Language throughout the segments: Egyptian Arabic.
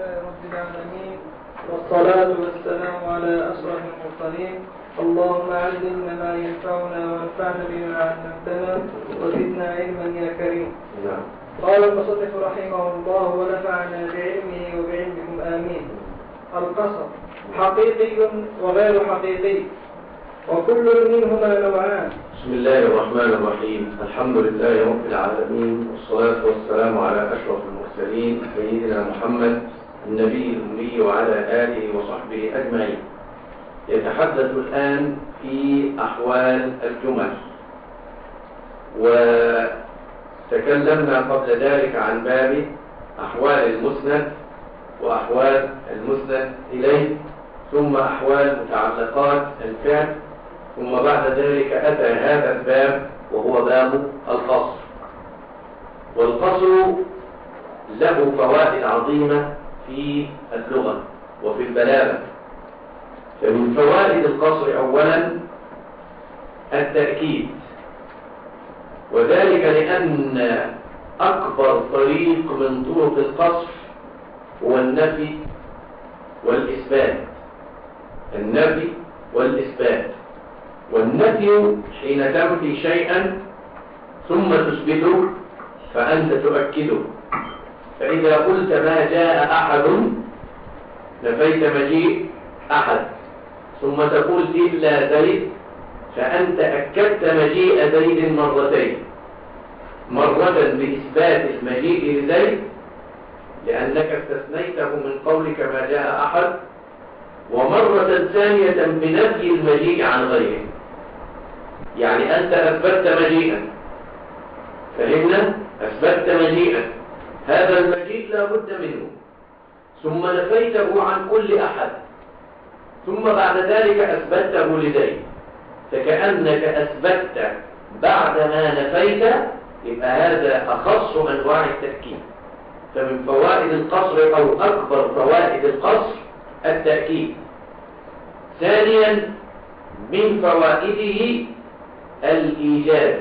لله رب العالمين والصلاة والسلام على أشرف المرسلين اللهم علمنا ما ينفعنا وانفعنا بما علمتنا وزدنا علما يا كريم نعم قال المصنف رحمه الله ونفعنا بعلمه وبعلمكم آمين القصر حقيقي وغير حقيقي وكل منهما نوعان بسم الله الرحمن الرحيم الحمد لله رب العالمين والصلاة والسلام على أشرف المرسلين سيدنا محمد النبي الأمي وعلى آله وصحبه أجمعين يتحدث الآن في أحوال الجمل وتكلمنا قبل ذلك عن باب أحوال المسند وأحوال المسند إليه ثم أحوال متعلقات الفعل ثم بعد ذلك أتى هذا الباب وهو باب القصر والقصر له فوائد عظيمة في اللغة وفي البلاغة فمن فوائد القصر أولا التأكيد وذلك لأن أكبر طريق من طرق القصر هو النفي والإثبات النفي والإثبات والنفي حين تنفي شيئا ثم تثبته فأنت تؤكده فإذا قلت ما جاء أحد نفيت مجيء أحد ثم تقول إلا زيد فأنت أكدت مجيء زيد مرتين مرة بإثبات المجيء لزيد لأنك استثنيته من قولك ما جاء أحد ومرة ثانية بنفي المجيء عن غيره يعني أنت أثبتت مجيئا فهمنا؟ أثبتت مجيئا هذا المجيء لا بد منه ثم نفيته عن كل أحد ثم بعد ذلك أثبته لزيد فكأنك أثبتت بعد ما نفيت يبقى هذا أخص أنواع التأكيد فمن فوائد القصر أو أكبر فوائد القصر التأكيد ثانيا من فوائده الإيجاز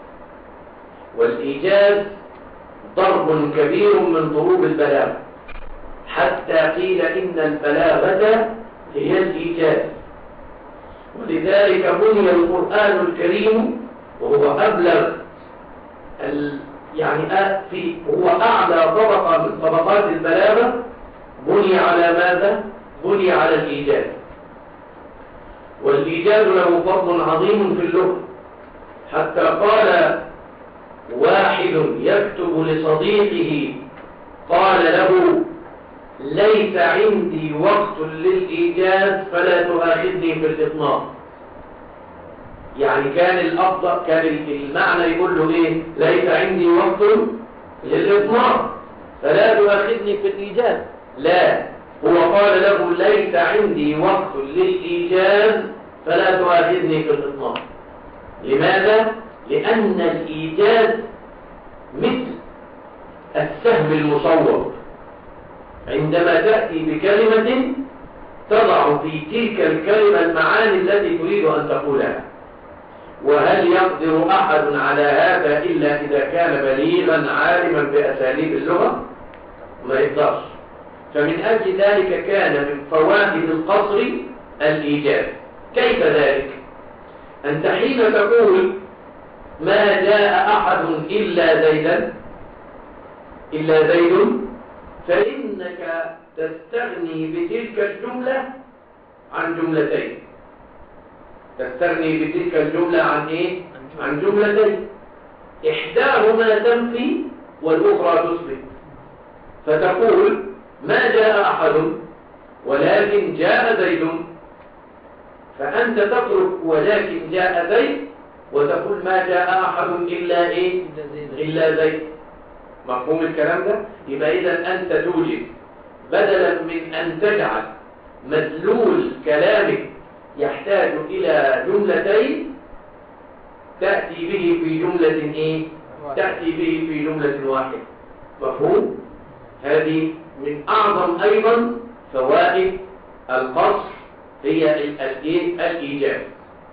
والإيجاز ضرب كبير من ضروب البلاغة حتى قيل إن البلاغة هي الإيجاز ولذلك بني القرآن الكريم وهو أبلغ ال... يعني في هو أعلى طبقة من طبقات البلاغة بني على ماذا؟ بني على الإيجاز والإيجاز له فضل عظيم في اللغة حتى قال واحد يكتب لصديقه قال له ليس عندي وقت للإيجاز فلا تؤاخذني في الإطلاق يعني كان الأفضل كان المعنى يقول له إيه ليس عندي وقت للإطلاق فلا تؤاخذني في الإيجاز لا هو قال له ليس عندي وقت للإيجاز فلا تؤاخذني في الإطلاق لماذا؟ لأن الإيجاز مثل السهم المصور عندما تأتي بكلمة تضع في تلك الكلمة المعاني التي تريد أن تقولها وهل يقدر أحد على هذا إلا إذا كان بليغا عالما بأساليب اللغة ما يقدرش فمن أجل ذلك كان من فوائد القصر الإيجاز كيف ذلك؟ أنت حين تقول ما جاء أحد إلا زيدا إلا زيد فإنك تستغني بتلك الجملة عن جملتين تستغني بتلك الجملة عن إيه؟ عن جملتين إحداهما تنفي والأخرى تثبت فتقول ما جاء أحد ولكن جاء زيد فأنت تترك ولكن جاء زيد وتقول ما جاء أحد إلا إيه إلا زيد مفهوم الكلام ده يبقى إذا أنت توجد بدلا من أن تجعل مدلول كلامك يحتاج إلى جملتين تأتي به في جملة إيه تأتي به في جملة واحدة مفهوم هذه من أعظم أيضا فوائد القصر هي الإيجاب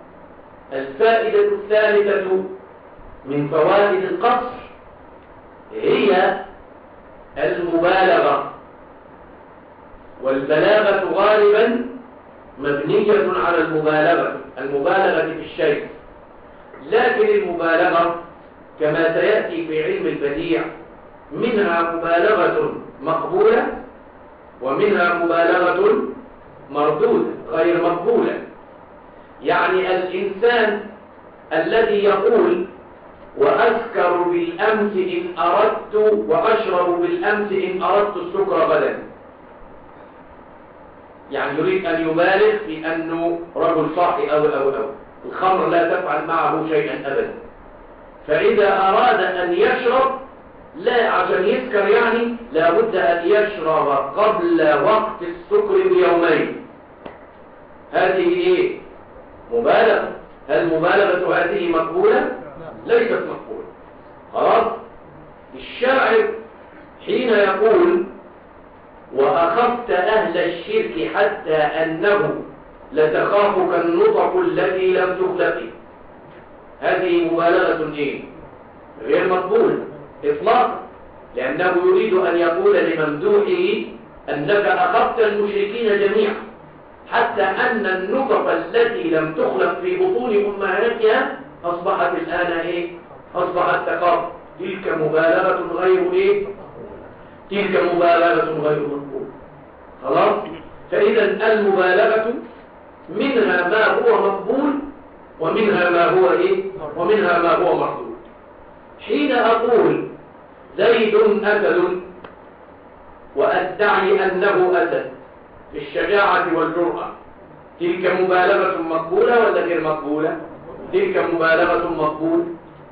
الفائدة الثالثة من فوائد القصر هي المبالغة والبلاغة غالبا مبنية على المبالغة المبالغة في الشيء لكن المبالغة كما سيأتي في علم البديع منها مبالغة مقبولة ومنها مبالغة مردودة غير مقبولة يعني الإنسان الذي يقول وأسكر بالأمس إن أردت وأشرب بالأمس إن أردت السكر غدا يعني يريد أن يبالغ في أنه رجل صاحي أو أو أو الخمر لا تفعل معه شيئا أبدا فإذا أراد أن يشرب لا عشان يسكر يعني لابد أن يشرب قبل وقت السكر بيومين هذه إيه؟ مبالغة هل مبالغة هذه مقبولة؟ ليست مقبولة خلاص؟ الشاعر حين يقول وأخفت أهل الشرك حتى أنه لتخافك النطق التي لم تخلق هذه مبالغة إيه؟ غير مقبولة إطلاقا لأنه يريد أن يقول لممدوحه أنك أخفت المشركين جميعا حتى أن النطق التي لم تخلق في بطون أمهاتها أصبحت الآن إيه؟ أصبحت تقر تلك مبالغة غير إيه؟ تلك مبالغة غير مقبولة خلاص؟ فإذا المبالغة منها ما هو مقبول ومنها ما هو إيه؟ ومنها ما هو مردود حين أقول زيد أسد وأدعي أنه أسد في الشجاعة والجرأة تلك مبالغة مقبولة ولا غير مقبولة تلك مبالغة مقبولة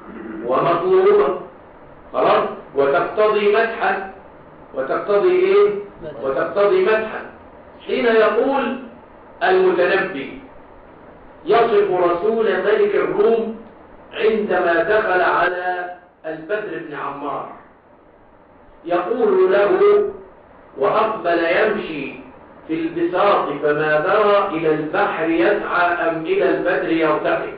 ومطلوبة خلاص وتقتضي مدحا وتقتضي ايه وتقتضي مدحا حين يقول المتنبي يصف رسول ملك الروم عندما دخل على البدر بن عمار يقول له وأقبل يمشي في البساط فما درى إلى البحر يسعى أم إلى البدر يرتقي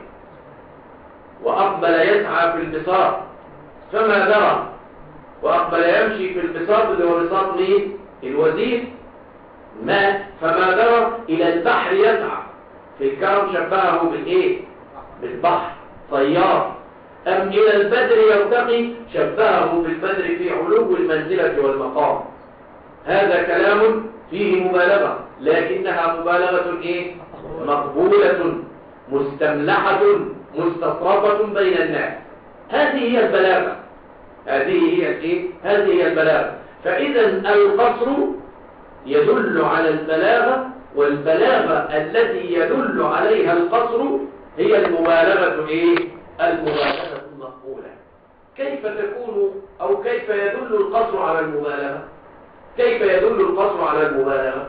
وأقبل يسعى في البساط فما درى وأقبل يمشي في البساط اللي هو بساط مين؟ الوزير ما فما درى إلى البحر يسعى في الكرم شبهه بالإيه؟ بالبحر طيار أم إلى البدر يرتقي شبهه بالبدر في علو المنزلة والمقام هذا كلام فيه مبالغة لكنها مبالغة إيه؟ مقبولة مستملحة مستطرفة بين الناس هذه هي البلاغة هذه هي الإيه؟ هذه هي البلاغة فإذا القصر يدل على البلاغة والبلاغة التي يدل عليها القصر هي المبالغة إيه؟ المبالغة المقبولة كيف تكون أو كيف يدل القصر على المبالغة كيف يدل القصر على المبالغة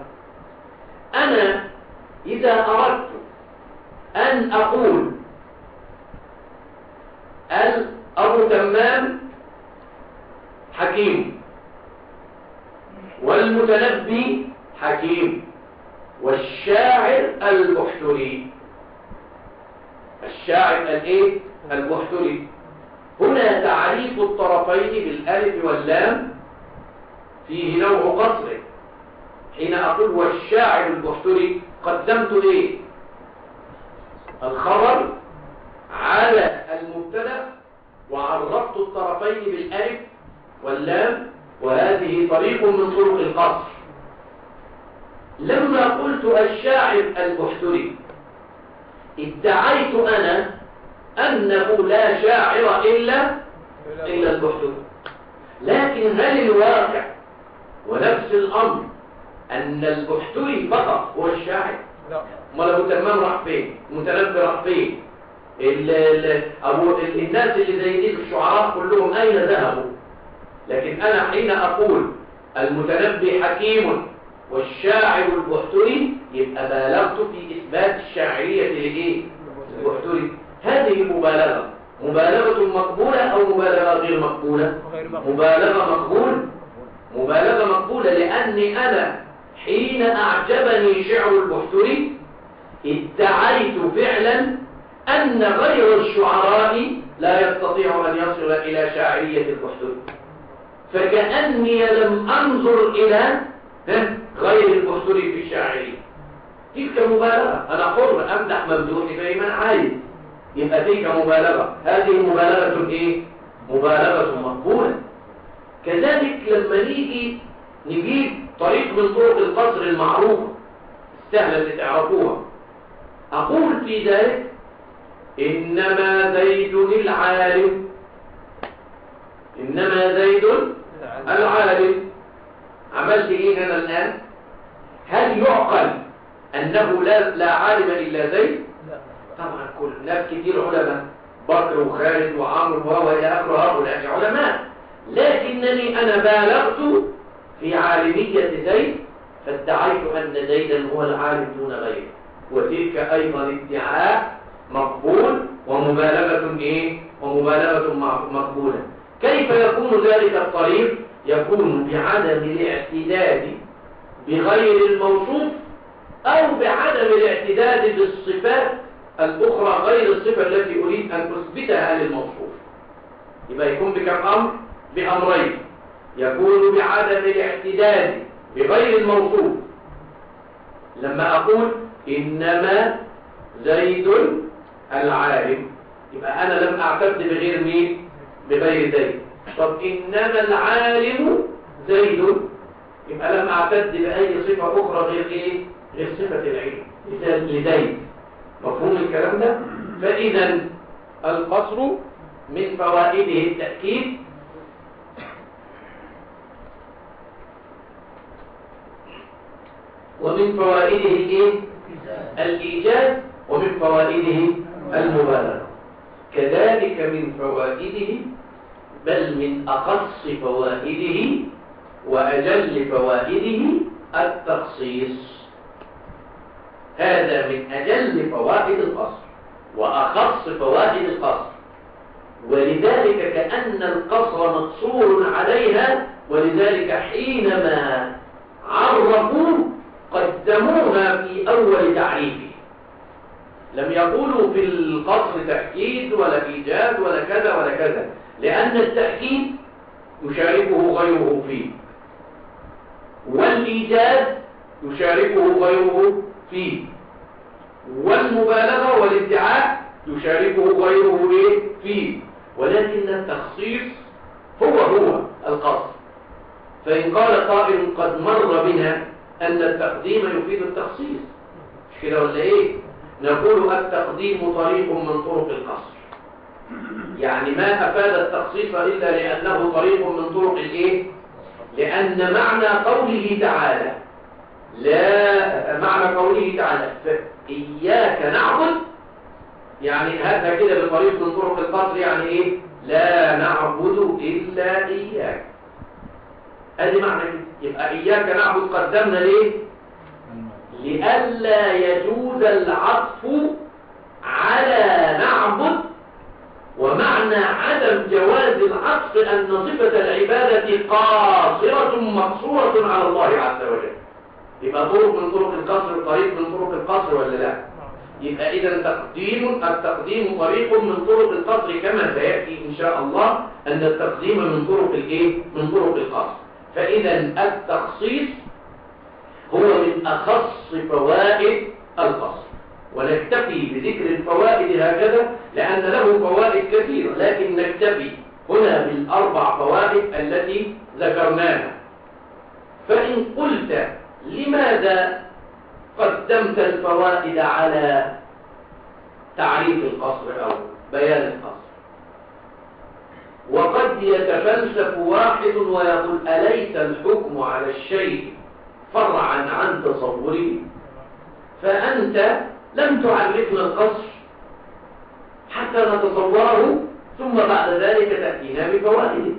أنا إذا أردت أن أقول أبو تمام حكيم والمتنبي حكيم والشاعر البحتري الشاعر الايه البحتري هنا تعريف الطرفين بالالف واللام فيه نوع قصر حين اقول والشاعر البحتري قدمت ايه الخبر على المبتدا وعرفت الطرفين بالالف واللام وهذه طريق من طرق القصر لما قلت الشاعر البحتري ادعيت أنا أنه لا شاعر إلا إلا البحتري لكن هل الواقع ونفس الأمر أن البحتري فقط هو الشاعر لا ما ابو تمام راح فين المتنبي راح فين ال- ال- أبو ال- الناس اللي زي دي الشعراء كلهم أين ذهبوا لكن أنا حين أقول المتنبي حكيم والشاعر البحتري يبقى بالغت في إثبات الشاعرية لإيه؟ البحتري هذه مبالغة مبالغة مقبولة أو مبالغة غير مقبولة؟ غير مقبول مبالغة مقبول مبالغة مقبولة لأني أنا حين أعجبني شعر البحتري ادعيت فعلا أن غير الشعراء لا يستطيع أن يصل إلى شاعرية البحتري فكأني لم أنظر إلى ها غير البحتري في الشاعرين تلك مبالغة أنا حر أمدح ممدوحي زي ما أنا عايز يبقى تلك مبالغة هذه مبالغة إيه؟ مبالغة مقبولة كذلك لما نيجي نجيب طريق من طرق القصر المعروفة السهلة اللي تعرفوها أقول في ذلك إنما زيد العالم إنما زيد العالم عملت إيه أنا الآن هل يعقل أنه لا, لا عالم إلا زيد طبعا كل ناس كتير علماء بكر وخالد وعمر وهو إلى آخر هؤلاء علماء لكنني أنا بالغت في عالمية زيد فادعيت أن زيدا هو العالم دون غيره وتلك أيضا ادعاء مقبول ومبالغة إيه؟ ومبالغة مقبولة كيف يكون ذلك الطريق؟ يكون بعدم الاعتداد بغير الموصوف أو بعدم الاعتداد بالصفات الأخرى غير الصفة التي أريد أن أثبتها للموصوف يبقى يكون بكم أمر؟ بأمرين يكون بعدم الاعتداد بغير الموصوف لما أقول إنما زيد العالم يبقى أنا لم أعتد بغير مين بغير زيد طب إنما العالم زيد يبقى لم أعتد بأي صفة أخرى غير إيه غير صفة العلم لزيد مفهوم الكلام ده فإذا القصر من فوائده التأكيد ومن فوائده الايه الايجاز ومن فوائده المبالغه كذلك من فوائده بل من اخص فوائده واجل فوائده التخصيص هذا من اجل فوائد القصر واخص فوائد القصر ولذلك كأن القصر مقصور عليها ولذلك حينما عرفوا قدموها في أول تعريفه لم يقولوا في القصر تأكيد ولا إيجاد ولا كذا ولا كذا لأن التأكيد يشاركه غيره فيه والإيجاد يشاركه غيره فيه والمبالغة والادعاء يشاركه غيره فيه ولكن التخصيص هو هو القصر فإن قال قائل قد مر بنا أن التقديم يفيد التخصيص مش كده ولا إيه؟ نقول التقديم طريق من طرق القصر يعني ما أفاد التخصيص إلا لأنه طريق من طرق الإيه؟ لأن معنى قوله تعالى لا معنى قوله تعالى إياك نعبد يعني هذا كده بطريق من طرق القصر يعني إيه؟ لا نعبد إلا إياك ادي معنى كده يبقى اياك نعبد قدمنا ليه لئلا يجوز العطف على نعبد ومعنى عدم جواز العطف ان صفه العباده قاصره مقصوره على الله عز وجل يبقى طرق من طرق القصر طريق من طرق القصر ولا لا يبقى اذا تقديم التقديم طريق من طرق القصر كما سياتي ان شاء الله ان التقديم من طرق الايه من طرق القصر فإذا التخصيص هو من أخص فوائد القصر ونكتفي بذكر الفوائد هكذا لأن له فوائد كثيرة لكن نكتفي هنا بالأربع فوائد التي ذكرناها فإن قلت لماذا قدمت الفوائد على تعريف القصر أو بيان القصر وقد يتفلسف واحد ويقول أليس الحكم على الشيء فرعا عن تصوره فأنت لم تعرفنا القصر حتى نتصوره ثم بعد ذلك تأتينا بفوائده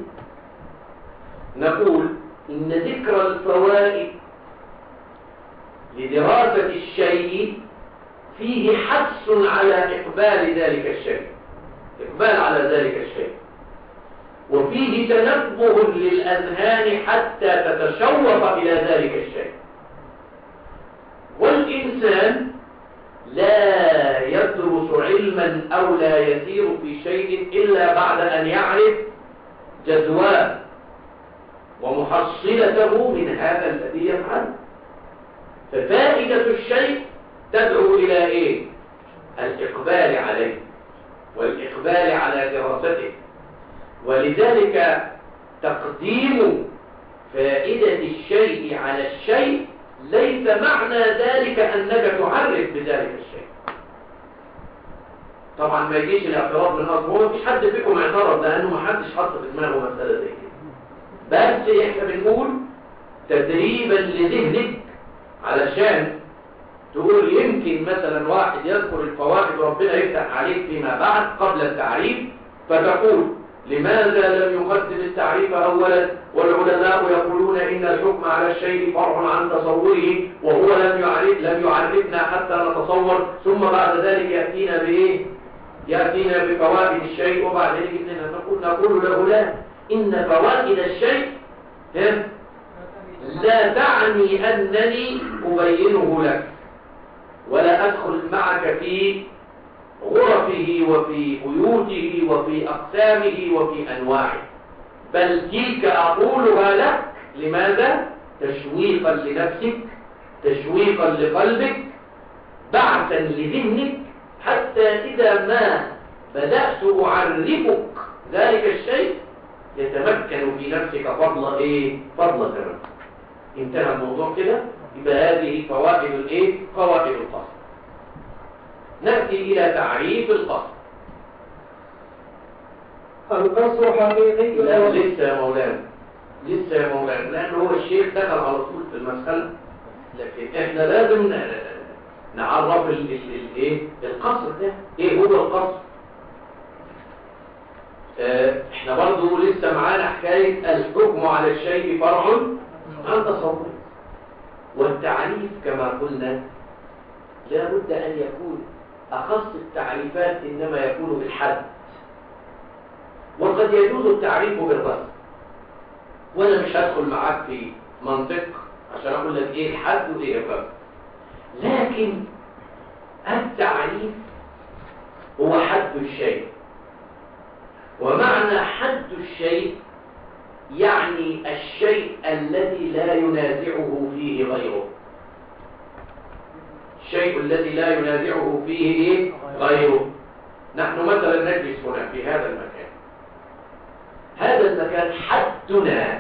نقول إن ذكر الفوائد لدراسة الشيء فيه حث على إقبال ذلك الشيء إقبال على ذلك الشيء وفيه تنبه للأذهان حتى تتشوف إلى ذلك الشيء والإنسان لا يدرس علما أو لا يسير في شيء إلا بعد أن يعرف جدواه ومحصلته من هذا الذي يفعله ففائدة الشيء تدعو إلى إيه؟ الإقبال عليه والإقبال على دراسته ولذلك تقديم فائدة الشيء على الشيء ليس معنى ذلك أنك تعرف بذلك الشيء طبعا ما يجيش الاعتراض من أصل هو مفيش حد فيكم اعترض لأنه ما حدش حط في دماغه مسألة زي كده بس احنا بنقول تدريبا لذهنك علشان تقول يمكن مثلا واحد يذكر الفوائد ربنا يفتح عليك فيما بعد قبل التعريف فتقول لماذا لم يقدم التعريف أولا والعلماء يقولون إن الحكم على الشيء فرع عن تصوره وهو لم يعرف لم يعرفنا حتى نتصور ثم بعد ذلك يأتينا بإيه؟ يأتينا بفوائد الشيء وبعد ذلك نقول نقول له لا إن فوائد الشيء لا تعني أنني أبينه لك ولا أدخل معك في غرفه وفي بيوته وفي أقسامه وفي أنواعه بل تلك أقولها لك لماذا؟ تشويقا لنفسك تشويقا لقلبك بعثا لذهنك حتى إذا ما بدأت أعرفك ذلك الشيء يتمكن في نفسك فضل إيه؟ فضل تمام انتهى الموضوع كده يبقى هذه فوائد الإيه؟ فوائد القصد نأتي إلى تعريف القصر القصر حقيقي لا لسه يا مولانا لسه يا مولانا لأن هو الشيخ دخل على طول في المسألة لكن احنا لازم نعرف الايه القصر ده ايه هو القصر اه احنا برضو لسه معانا حكاية الحكم على الشيء فرع عن تصور والتعريف كما قلنا لابد أن يكون أخص التعريفات إنما يكون بالحد وقد يجوز التعريف بالرسم وأنا مش هدخل معاك في منطق عشان أقول لك إيه الحد وإيه الرسم لكن التعريف هو حد الشيء ومعنى حد الشيء يعني الشيء الذي لا ينازعه فيه غيره الشيء الذي لا ينازعه فيه إيه؟ غيره نحن مثلا نجلس هنا في هذا المكان هذا المكان حدنا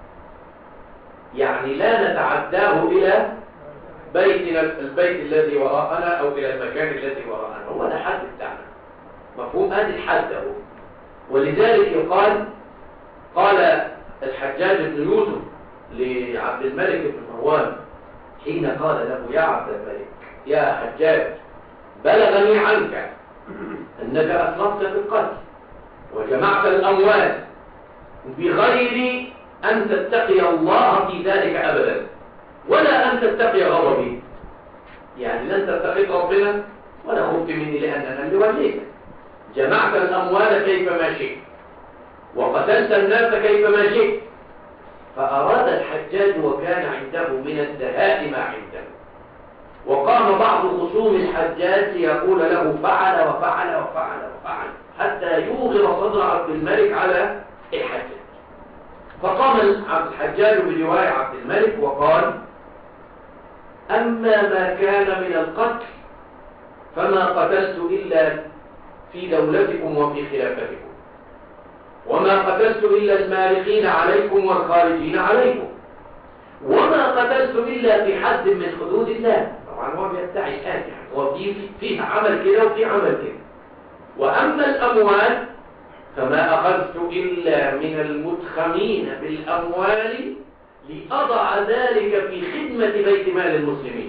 يعني لا نتعداه إلى بيتنا البيت الذي وراءنا أو إلى المكان الذي وراءنا هو ده حد بتاعنا مفهوم هذا الحد هو ولذلك يقال قال الحجاج بن يوسف لعبد الملك بن مروان حين قال له يا عبد الملك يا حجاج بلغني عنك أنك أسرفت في القتل وجمعت الأموال بغير أن تتقي الله في ذلك أبدا ولا أن تتقي غضبي يعني لن تتقي ربنا ولا خفت مني لأننا اللي وليك جمعت الأموال كيفما شئت وقتلت الناس كيفما شئت فأراد الحجاج وكان عنده من الدهاء ما عنده وقام بعض خصوم الحجاج يقول له فعل وفعل وفعل وفعل حتى يوغر صدر عبد الملك على الحجاج فقام الحجاج برواية عبد الملك وقال أما ما كان من القتل فما قتلت إلا في دولتكم وفي خلافتكم وما قتلت إلا المالقين عليكم والخارجين عليكم وما قتلت إلا في حد من حدود الله طبعا هو بيدعي الآن يعني هو في فيه عمل كده وفي عمل كده وأما الأموال فما أخذت إلا من المتخمين بالأموال لأضع ذلك في خدمة بيت مال المسلمين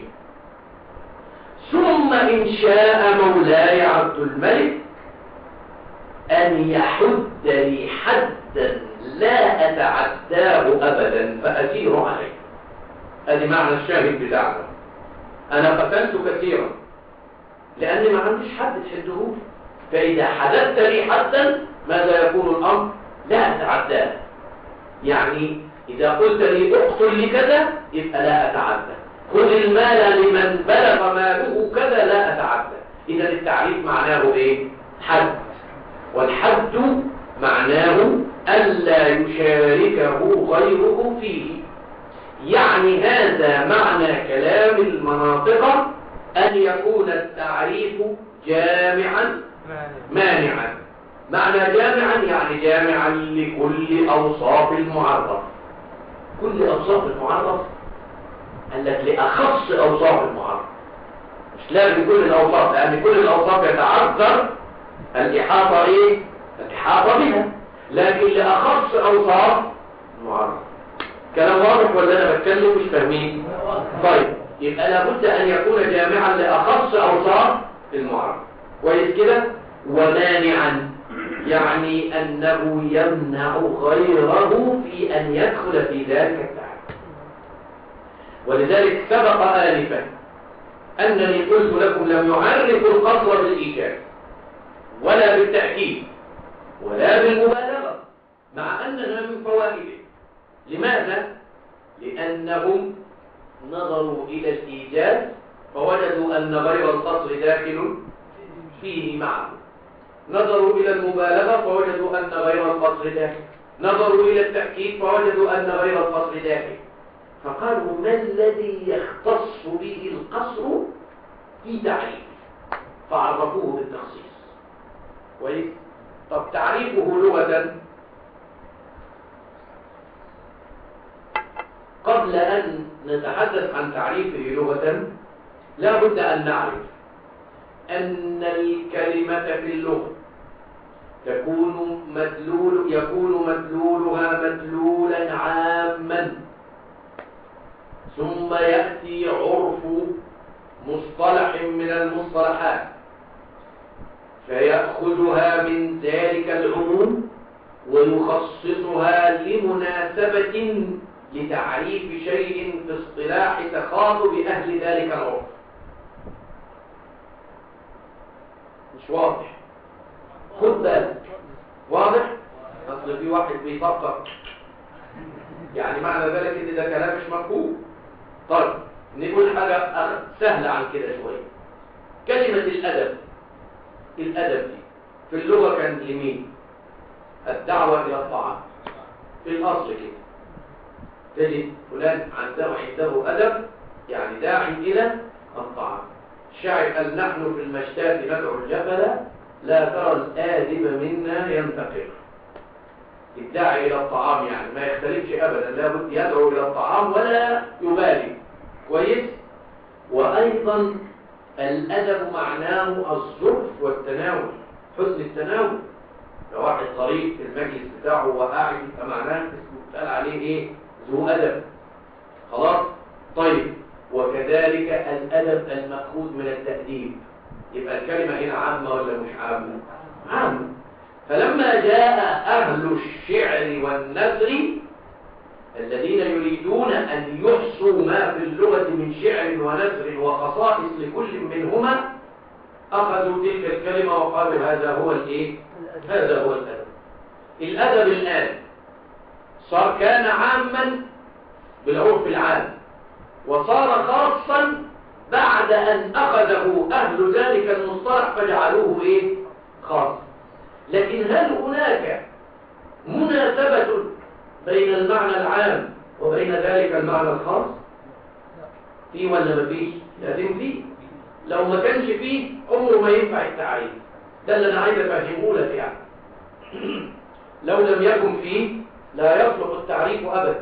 ثم إن شاء مولاي عبد الملك أن يحد لي حدا لا أتعداه أبدا فأسير عليه هذه معنى الشاهد بتاعنا أنا قتلت كثيرا لأني ما عنديش حد تحده فإذا حدثت لي حدا ماذا يكون الأمر لا أتعداه يعني إذا قلت لي اقتل لي كذا يبقى لا أتعدى خذ المال لمن بلغ ماله كذا لا أتعدى إذا التعريف معناه إيه؟ حد والحد معناه ألا يشاركه غيره فيه يعني هذا معنى كلام المناطق أن يكون التعريف جامعا مانعا معنى جامعا يعني جامعا لكل أوصاف المعرف كل أوصاف المعرف قال لك لأخص أوصاف المعرف مش لازم كل الأوصاف لأن كل الأوصاف يتعذر الإحاطة إيه؟ الإحاطة بها لكن لأخص أوصاف المعرف كلام واضح ولا أنا بتكلم مش فاهمين؟ طيب يبقى لابد أن يكون جامعا لأخص أوصاف المعرف كويس كده؟ ومانعا يعني أنه يمنع غيره في أن يدخل في ذلك التعريف ولذلك سبق آلفا أنني قلت لكم لم يعرف القصر بالإيجاب ولا بالتأكيد ولا بالمبالغة مع أنها من فوائده لماذا؟ لأنهم نظروا إلى الإيجاب فوجدوا أن غير القصر داخل فيه معه نظروا إلى المبالغة فوجدوا أن غير القصر داخل نظروا إلى التأكيد فوجدوا أن غير القصر داخل فقالوا ما الذي يختص به القصر في تعريفه فعرفوه بالتخصيص كويس طب تعريفه لغة قبل أن نتحدث عن تعريفه لغة لا بد أن نعرف أن الكلمة في اللغة تكون مدلول يكون مدلولها مدلولا عاما ثم يأتي عرف مصطلح من المصطلحات فيأخذها من ذلك العموم ويخصصها لمناسبة لتعريف شيء في اصطلاح تخاطب أهل ذلك العرف مش واضح خد بالك واضح اصل في واحد بيفكر يعني معنى ذلك ان ده كلام مش مفهوم طيب نقول حاجة سهلة عن كده شوية كلمة الأدب الأدب دي في اللغة كان لمين الدعوة إلى الطعام في الأصل كده تجد فلان عنده عنده أدب يعني داعي إلى الطعام الشاعر قال نحن في المشتات ندعو الجبل لا ترى الآدب منا ينتقل الداعي إلى الطعام يعني ما يختلفش أبدا لابد يدعو إلى الطعام ولا يبالي كويس وأيضا الأدب معناه الظرف والتناول حسن التناول لو واحد طريق في المجلس بتاعه وقاعد يبقى معناه اسمه قال عليه ايه ذو أدب خلاص طيب وكذلك الأدب المأخوذ من التأديب يبقى الكلمة هنا عامة ولا مش عامة عامة فلما جاء أهل الشعر والنثر الذين يريدون أن يحصوا ما في اللغة من شعر ونثر وخصائص لكل منهما أخذوا تلك الكلمة وقالوا هذا هو الإيه؟ هذا هو الأدب الأدب الآن صار كان عاما بالعرف العام وصار خاصا بعد أن أخذه أهل ذلك المصطلح فجعلوه إيه؟ خاص لكن هل هناك مناسبة بين المعنى العام وبين ذلك المعنى الخاص في ولا ما فيش لازم فيه لو ما كانش فيه عمره ما ينفع التعريف ده اللي انا عايز افهمه لك يعني لو لم يكن فيه لا يصلح التعريف ابدا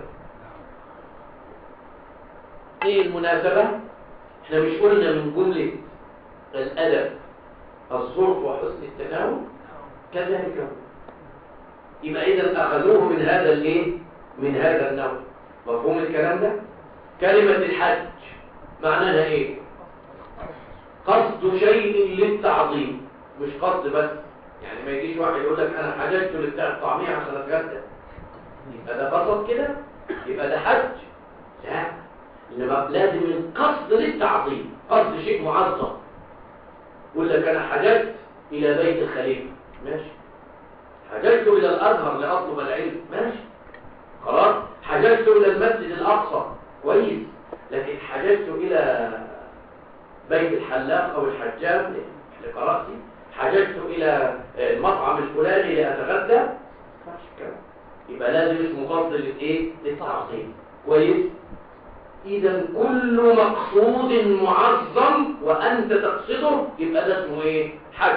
ايه المناسبة احنا مش قلنا من جملة الادب الظرف وحسن التناول كذلك هو يبقى إذا أخذوه من هذا الإيه؟ من هذا النوع مفهوم الكلام ده؟ كلمة الحج معناها إيه؟ قصد شيء للتعظيم مش قصد بس يعني ما يجيش واحد يقول لك أنا حججت لبتاع الطعمية عشان أتغدى يبقى ده قصد كده؟ يبقى ده حج لا إنما لازم القصد للتعظيم قصد شيء معظم يقول لك أنا حججت إلى بيت الخليفة ماشي حججت إلى الأزهر لأطلب العلم ماشي خلاص حججت إلى المسجد الأقصى كويس لكن حججت إلى بيت الحلاق أو الحجام لقراءتي حججت إلى المطعم الفلاني لأتغدى ماشي كلام يبقى لازم اسمه قصد للايه للتعظيم كويس اذا كل مقصود معظم وانت تقصده يبقى ده اسمه ايه حج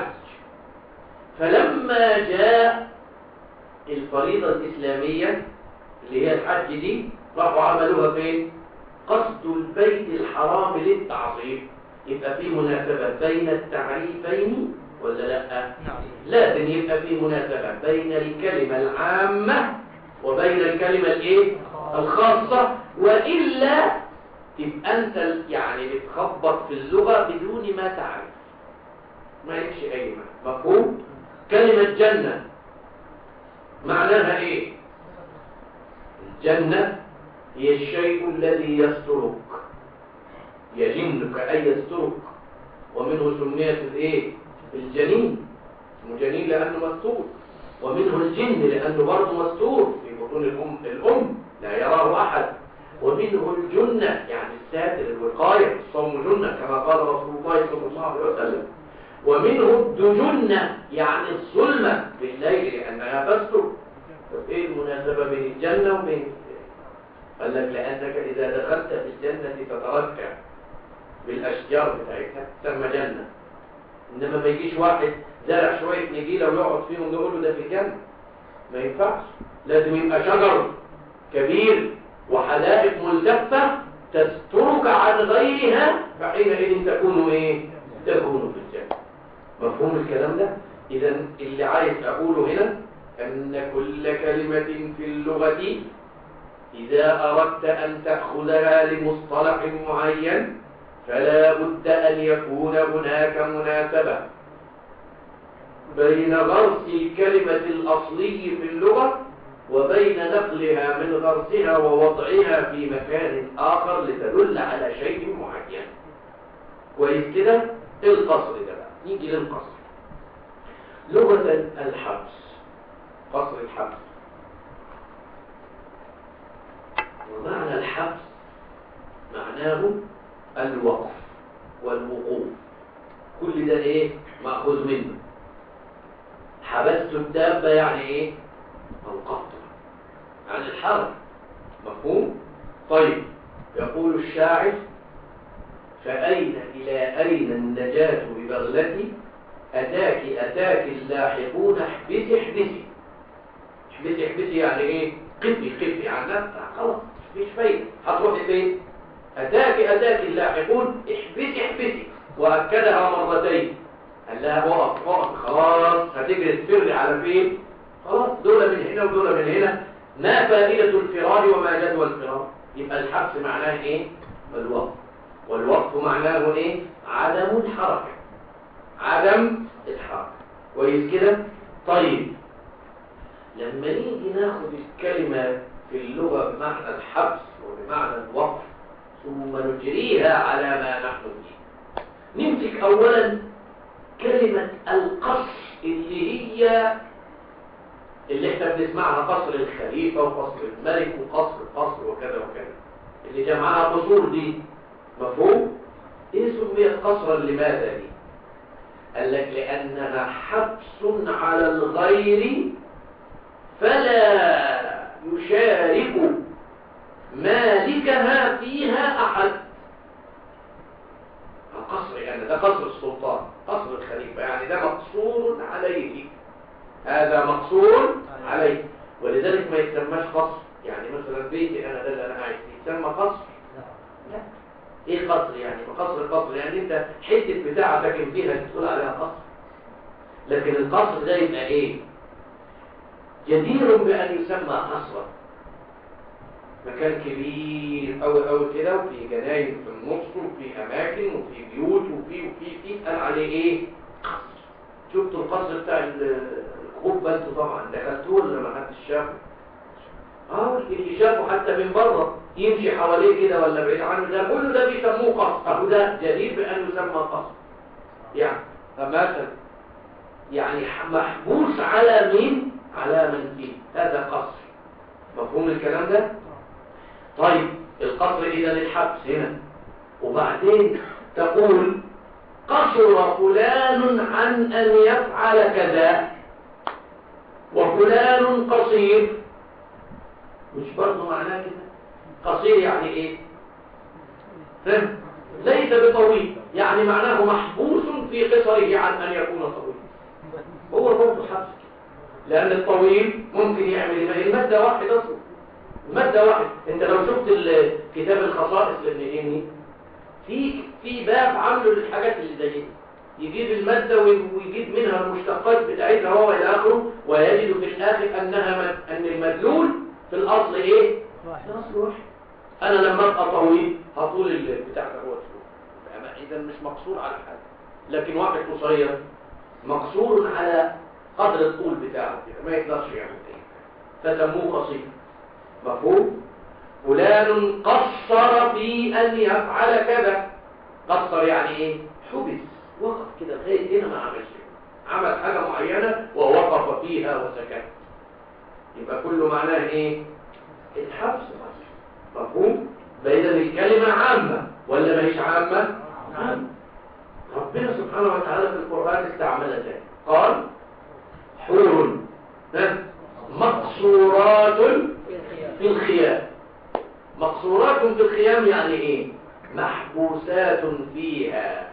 فلما جاء الفريضة الإسلامية اللي هي الحج دي راحوا عملوها فين قصد البيت الحرام للتعظيم يبقى في مناسبة بين التعريفين ولا لا لازم يبقى في مناسبة بين الكلمة العامة وبين الكلمة الايه الخاصة وإلا تبقى أنت يعني بتخبط في اللغة بدون ما تعرف ما لكش أي معنى مفهوم؟ كلمة جنة معناها إيه؟ الجنة هي الشيء الذي يسترك يجنك أي يسترك ومنه سميت الإيه؟ الجنين اسمه جنين لأنه مستور ومنه الجن لأنه برضه مستور في بطون الأم الأم لا يراه أحد ومنه الجنة يعني الساتر الوقاية الصوم جنة كما قال رسول الله صلى الله عليه وسلم ومنه الدجنة يعني الظلمة بالليل لأنها تستر طب إيه المناسبة بين الجنة وبين قال لك لأنك إذا دخلت في الجنة تتركع بالأشجار بتاعتها تسمى جنة إنما ما يجيش واحد زرع شوية نجيلة ويقعد فيهم نقول له ده في الجنة ما ينفعش لازم يبقى شجر كبير وحدائق ملتفة تسترك عن غيرها فحينئذ تكون ايه تكون في الجنة مفهوم الكلام ده اذا اللي عايز اقوله هنا ان كل كلمة في اللغة اذا اردت ان تأخذها لمصطلح معين فلا بد ان يكون هناك مناسبة بين غرس الكلمة الأصلي في اللغة وبين نقلها من غرسها ووضعها في مكان آخر لتدل على شيء معين كويس كده القصر ده بقى نيجي للقصر لغة الحبس قصر الحبس ومعنى الحبس معناه الوقف والوقوف كل ده ايه مأخوذ منه حبست الدابة يعني ايه القطع عن الحرب مفهوم طيب يقول الشاعر فأين إلى أين النجاة ببغلتي أتاك أتاك اللاحقون احبسي احبسي احبسي احبسي يعني ايه قفي قفي عن نفسها خلاص مفيش فايدة هتروحي فين أتاك أتاك اللاحقون احبسي احبسي وأكدها مرتين قال لها وقف وقف خلاص هتجري تفر على فين خلاص دول من هنا ودول من هنا ما فائدة الفرار وما جدوى الفرار يبقى الحبس معناه ايه الوقف والوقف معناه ايه عدم الحركة عدم الحركة كويس كده طيب لما نيجي ناخد الكلمة في اللغة بمعنى الحبس وبمعنى الوقف ثم نجريها على ما نحن فيه نمسك اولا كلمة القصر اللي هي اللي احنا بنسمعها قصر الخليفة وقصر الملك وقصر قصر وكذا وكذا اللي جمعها قصور دي مفهوم؟ ايه سميت قصرا لماذا دي؟ قال لك لأنها حبس على الغير فلا يشارك مالكها فيها أحد القصر يعني ده قصر السلطان قصر الخليفة يعني ده مقصور عليه هذا مقصور عليه ولذلك ما يتسماش قصر يعني مثلا بيتي أنا ده اللي أنا عايش فيه يتسمى قصر لا ايه قصر يعني ما قصر قصر يعني انت حتة بتاعة ساكن فيها تقول عليها قصر لكن القصر ده يبقى ايه جدير بأن يسمى قصرا مكان كبير قوي قوي كده وفي جناين في النص وفي اماكن وفي بيوت وفي وفي في قال عليه ايه قصر شفتوا القصر بتاع القبه انتوا طبعا دخلتوه ولا ما حدش شافه اه اللي شافه حتى من بره يمشي حواليه كده ولا بعيد عنه ده كله ده بيسموه قصر اهو ده جدير بان يسمى قصر يعني فمثلا يعني محبوس على مين على من فيه هذا قصر مفهوم الكلام ده طيب القصر إذا الحبس هنا وبعدين تقول قصر فلان عن أن يفعل كذا وفلان قصير مش برضه معناه كده قصير يعني ايه فهم ليس بطويل يعني معناه محبوس في قصره عن ان يكون طويل هو برضه حبس لان الطويل ممكن يعمل ما هي الماده واحد اصلا الماده واحد انت لو شفت ال- كتاب الخصائص لابن هيمني في في باب عامله للحاجات اللي زي دي يجيب المادة وي- ويجيب منها المشتقات بتاعتها هو إلى آخره ويجد في الآخر أنها مد... أن المدلول في الأصل إيه؟ واحد الأصل واحد أنا لما أبقى طويل هطول البتاع ده هو إذا مش مقصور على حاجة لكن واحد قصير مقصور على قدر الطول بتاعه كده ما يقدرش يعمل إيه فسموه قصير مفهوم؟ فلان قصر في أن يفعل كذا قصر يعني إيه؟ حبس وقف كده لغاية هنا ما عملش عمل حاجة معينة ووقف فيها وسكت يبقى كل معناه إيه؟ الحبس بس مفهوم؟ فإذا الكلمة عامة ولا ما هيش عامة؟ عامة ربنا سبحانه وتعالى في القرآن استعمل ذلك قال حور ها؟ مقصورات في الخيام مقصورات في الخيام يعني ايه محبوسات فيها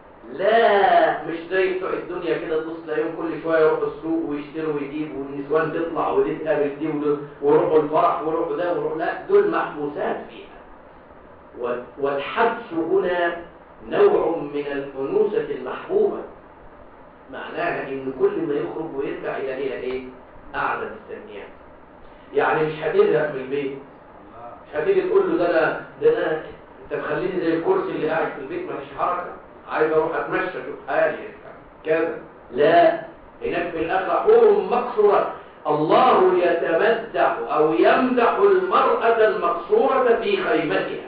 لا مش زي بتوع الدنيا كده تبص تلاقيهم كل شويه يروحوا السوق ويشتروا ويجيبوا والنسوان تطلع ودي تقابل دي ودول ويروحوا الفرح ويروحوا ده ويروحوا لا دول محبوسات فيها وال- والحبس هنا نوع من الأنوثة المحبوبة معناها ان كل ما يخرج ويرجع يلاقيها ايه قاعده مستنياه يعني مش هتزهق من البيت مش هتيجي تقول له ده انا ده انا انت مخليني زي الكرسي اللي قاعد في البيت مفيش حركه عايز اروح اتمشى اشوف حالي كذا لا هناك في الاخره حور مقصوره الله يتمدح او يمدح المراه المقصوره في خيمتها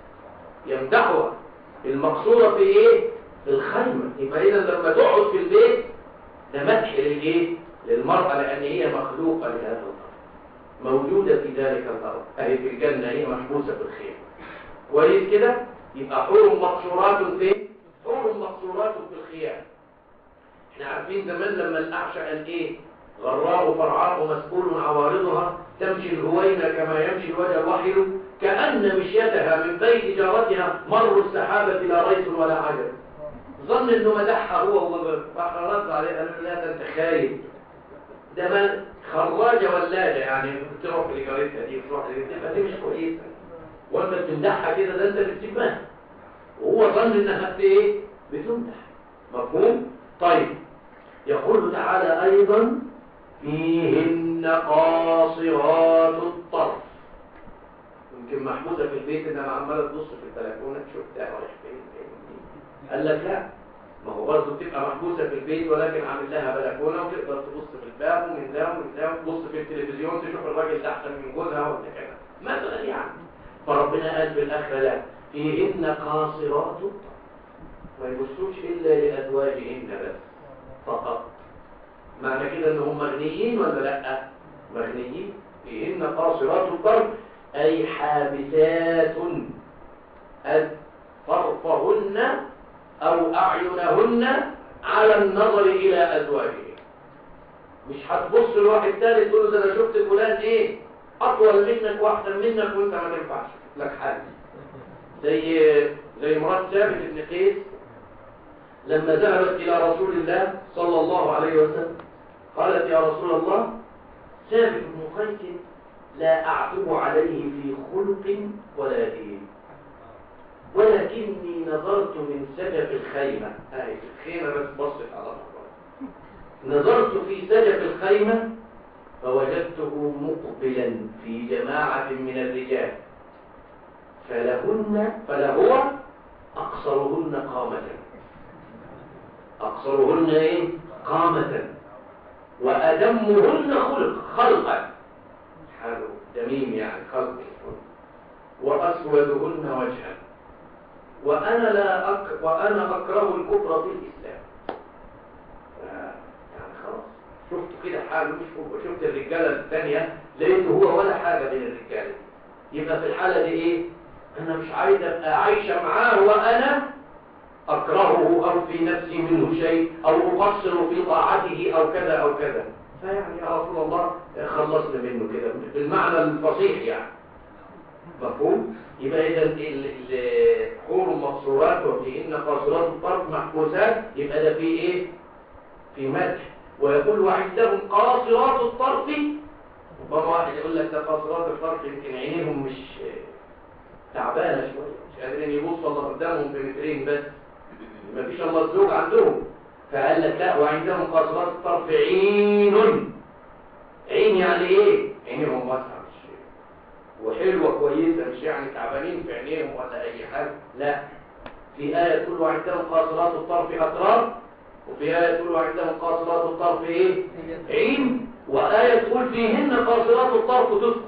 يمدحها المقصوره في ايه في الخيمه يبقى اذا لما تقعد في البيت ده مدح للايه للمراه لان هي مخلوقه لهذا الامر موجودة في ذلك الأرض أهي في الجنة هي محبوسة في الخير كويس كده يبقى حور مقصورات فين حور مقصورات في الخيام احنا عارفين زمان لما الأعشى قال ايه غراء فرعاء مسؤول عوارضها تمشي الهوينة كما يمشي الوجه الوحل كأن مشيتها من بيت جارتها مر السحابة لا ريس ولا عجب ظن انه مدحها هو فخرج عليه قال له لا ده انت خايب ده ما خراجة ولاجة يعني تروح لجارتها دي وتروح لجارتها دي مش كويسة وانت بتمدحها كده ده انت بتسيبها وهو ظن انها بت ايه بتمدح مفهوم طيب يقول تعالى ايضا فيهن قاصرات الطرف يمكن محمودة في البيت انها عماله تبص في البلكونه تشوف ده رايح فين فين قال لك لا ما هو برضه بتبقى محبوسة في البيت ولكن عامل لها بلكونة وتقدر تبص في الباب ومن ده ومن ده وتبص في التلفزيون تشوف الراجل ده أحسن من جوزها ولا كده مثلا يعني فربنا قال في الآخرة لا فيهن قاصرات الطرف ما يبصوش إلا لأزواجهن بس فقط معنى كده إنهم مغنيين ولا لأ؟ مغنيين فيهن قاصرات الطرف أي حابسات أذ طرفهن أو أعينهن على النظر إلى أزواجهن مش هتبص لواحد تاني تقول له ده أنا شفت فلان إيه أطول منك وأحسن منك وأنت ما تنفعش لك حاجة زي زي مرات ثابت بن قيس لما ذهبت إلى رسول الله صلى الله عليه وسلم قالت يا رسول الله ثابت بن قيس لا أعتب عليه في خلق ولا دين ولكني نظرت من سجف الخيمة هاي الخيمة بس بصت على الله نظرت في سجف الخيمة فوجدته مقبلا في جماعة من الرجال فلهن فلهو أقصرهن قامة أقصرهن إيه؟ قامة وأدمهن خلق خلقا حاله دميم يعني خلق وأسودهن وجها وأنا لا أك... وأنا أكره الكفر في الإسلام يعني خلاص شفت كده حاله مش هو شفت الرجالة الثانية لقيته هو ولا حاجة بين الرجالة يبقى في الحالة دي إيه أنا مش عايز أبقى عايشة معاه وأنا أكرهه أو في نفسي منه شيء أو أقصر في طاعته أو كذا أو كذا فيعني يا رسول الله خلصنا منه كده بالمعنى الفصيح يعني مفهوم يبقى اذا ال- ال- حور مقصورات وفيهن قاصرات الطرف محبوسات يبقى ده فيه ايه في مدح ويقول وعندهم قاصرات الطرف ربما واحد يقول لك ده قاصرات الطرف يمكن عينيهم مش تعبانه شويه مش قادرين يبصوا الا قدامهم بمترين بس مفيش الا الزوج عندهم فقال لك لا وعندهم قاصرات الطرف عين عين يعني ايه عينيهم واسعه مش وحلوه كويسه مش يعني تعبانين في عينيهم ولا اي حاجه لا في ايه تقول وعندهم قاصرات الطرف اطراف وفي ايه تقول وعندهم قاصرات الطرف ايه عين وايه تقول فيهن قاصرات الطرف تسقط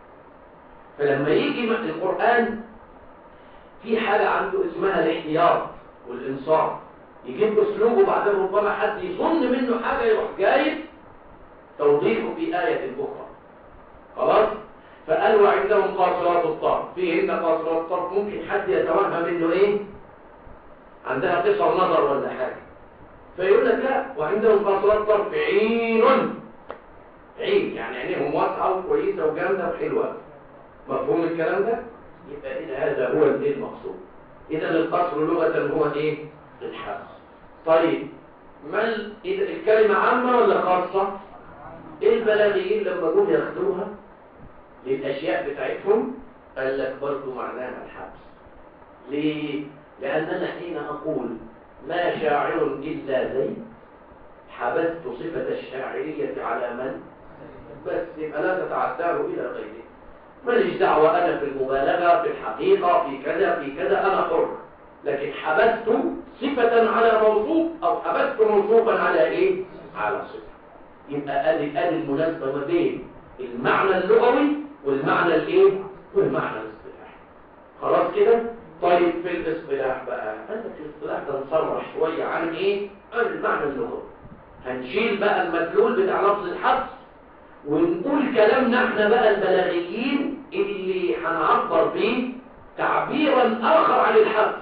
فلما يجي مع القران في حاجه عنده اسمها الاحتياط والانصاف يجيب اسلوبه وبعدين ربما حد يظن منه حاجه يروح جايب توضيحه في آية أخرى خلاص فقال وعندهم قاصرات الطرف فيهن قاصرات الطرف ممكن حد يتوهم انه ايه عندها قصر نظر ولا حاجة فيقول لك لا وعندهم قاصرات الطرف عين عين يعني عينيهم واسعة وكويسة وجامدة وحلوة مفهوم الكلام ده يبقى إذا هذا هو الايه المقصود إذا القصر لغة هو ايه الحبس طيب ما ال- إذا الكلمة عامة ولا خاصة البلاغيين لما جم ياخدوها للأشياء بتاعتهم قال لك برضه معناها الحبس ليه؟ لأننا حين أقول ما شاعر إلا زيد حبست صفة الشاعرية على من؟ بس يبقى لا تتعداه إلى غيره ماليش دعوة أنا في المبالغة في الحقيقة في كذا في كذا أنا حر لكن حبست صفة على موصوف أو حبست موصوفا على إيه؟ على صفة يبقى ادي ادي المناسبه ما بين المعنى اللغوي والمعنى الايه والمعنى الاصطلاحي خلاص كده طيب في الاصطلاح بقى قال لك الاصطلاح ده نصرح شويه عن ايه عن المعنى اللغوي هنشيل بقى المدلول بتاع لفظ الحبس ونقول كلامنا احنا بقى البلاغيين اللي هنعبر بيه تعبيرا اخر عن الحبس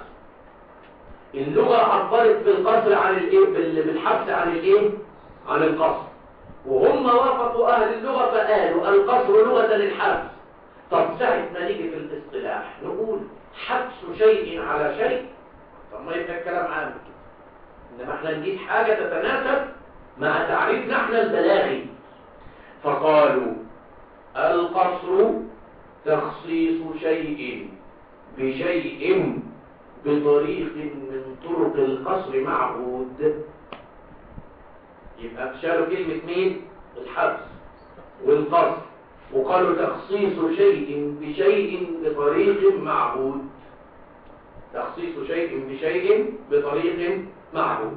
اللغه عبرت بالقصر عن الايه بال- بالحبس عن الايه عن القصر وهم وافقوا أهل اللغة فقالوا القصر لغة للحبس طب ساعة ما نيجي في الاصطلاح نقول حبس شيء على شيء طب ما يبقى الكلام عام كده إنما احنا نجيب حاجة تتناسب مع تعريفنا احنا البلاغي فقالوا القصر تخصيص شيء بشيء بطريق من طرق القصر معهود يبقى شالوا كلمة مين؟ الحبس والقصر وقالوا تخصيص شيء بشيء بطريق معهود تخصيص شيء بشيء بطريق معهود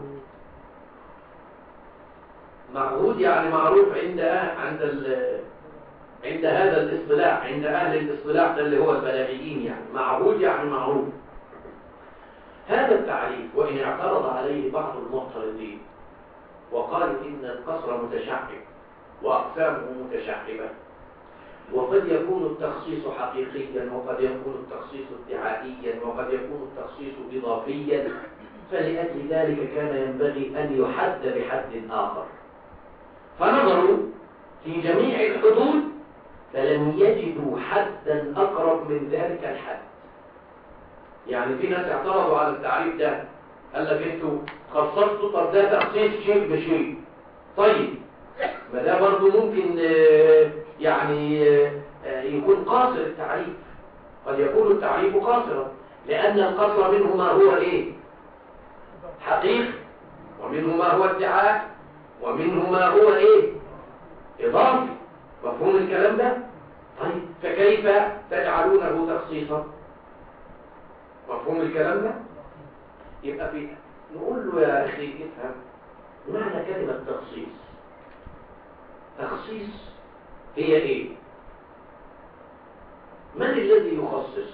معهود يعني معروف عند أه- عند ال عند هذا الاصطلاح عند أهل الاصطلاح ده اللي هو البلاغيين يعني معهود يعني معروف هذا التعريف وإن اعترض عليه بعض المعترضين وقالوا إن القصر متشعب وأقسامه متشعبة وقد يكون التخصيص حقيقيا وقد يكون التخصيص ادعائيا وقد يكون التخصيص إضافيا فلأجل ذلك كان ينبغي أن يحد بحد آخر فنظروا في جميع الحدود فلم يجدوا حدا أقرب من ذلك الحد يعني في ناس اعترضوا على التعريف ده قال لك انتوا خصصتوا طب ده تخصيص شيء بشيء طيب ما ده برضه ممكن آه، يعني آه، آه، يكون قاصر التعريف قد يكون التعريف قاصرا لأن القصر منه ما هو ايه حقيقي ومنه ما هو ادعاء ومنه ما هو ايه إضافي مفهوم الكلام ده طيب فكيف تجعلونه تخصيصا مفهوم الكلام ده يبقى في نقول له يا أخي افهم معنى كلمة تخصيص تخصيص هي ايه من الذي يخصص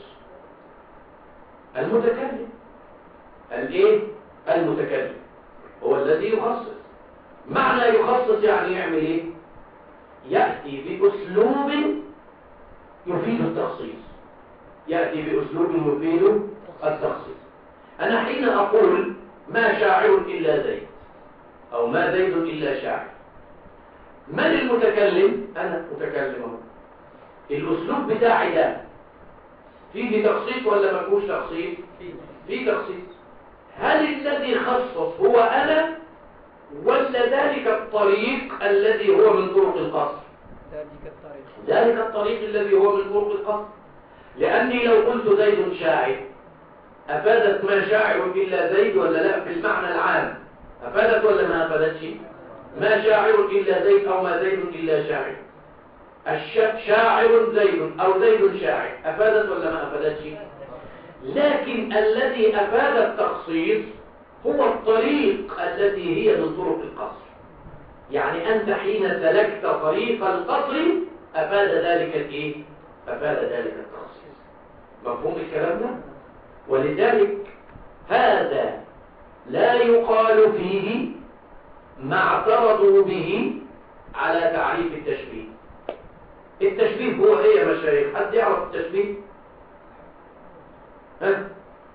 المتكلم الايه المتكلم هو الذي يخصص معنى يخصص يعني يعمل ايه يأتي بأسلوب يفيد التخصيص يأتي بأسلوب يفيد التخصيص أنا حين أقول ما شاعر إلا زيد أو ما زيد إلا شاعر من المتكلم انا متكلم اهو الاسلوب بتاعي ده فيه تخصيص ولا ما فيهوش تخصيص فيه تخصيص هل الذي خصص هو انا ولا ذلك الطريق الذي هو من طرق القصر ذلك الطريق ذلك الطريق الذي هو من طرق القصر لأني لو قلت زيد شاعر أفادت ما شاعر إلا زيد ولا لا في المعنى العام أفادت ولا ما أفادتش ما شاعر إلا زيد أو ما زيد إلا شاعر الش- شاعر زيد أو زيد شاعر أفادت ولا ما أفادتش لكن الذي أفاد التخصيص هو الطريق التي هي من طرق القصر يعني أنت حين سلكت طريق القصر أفاد ذلك الإيه؟ أفاد ذلك التخصيص مفهوم الكلام ده؟ ولذلك هذا لا يقال فيه ما اعترضوا به على تعريف التشبيه التشبيه هو ايه يا مشايخ حد يعرف التشبيه ها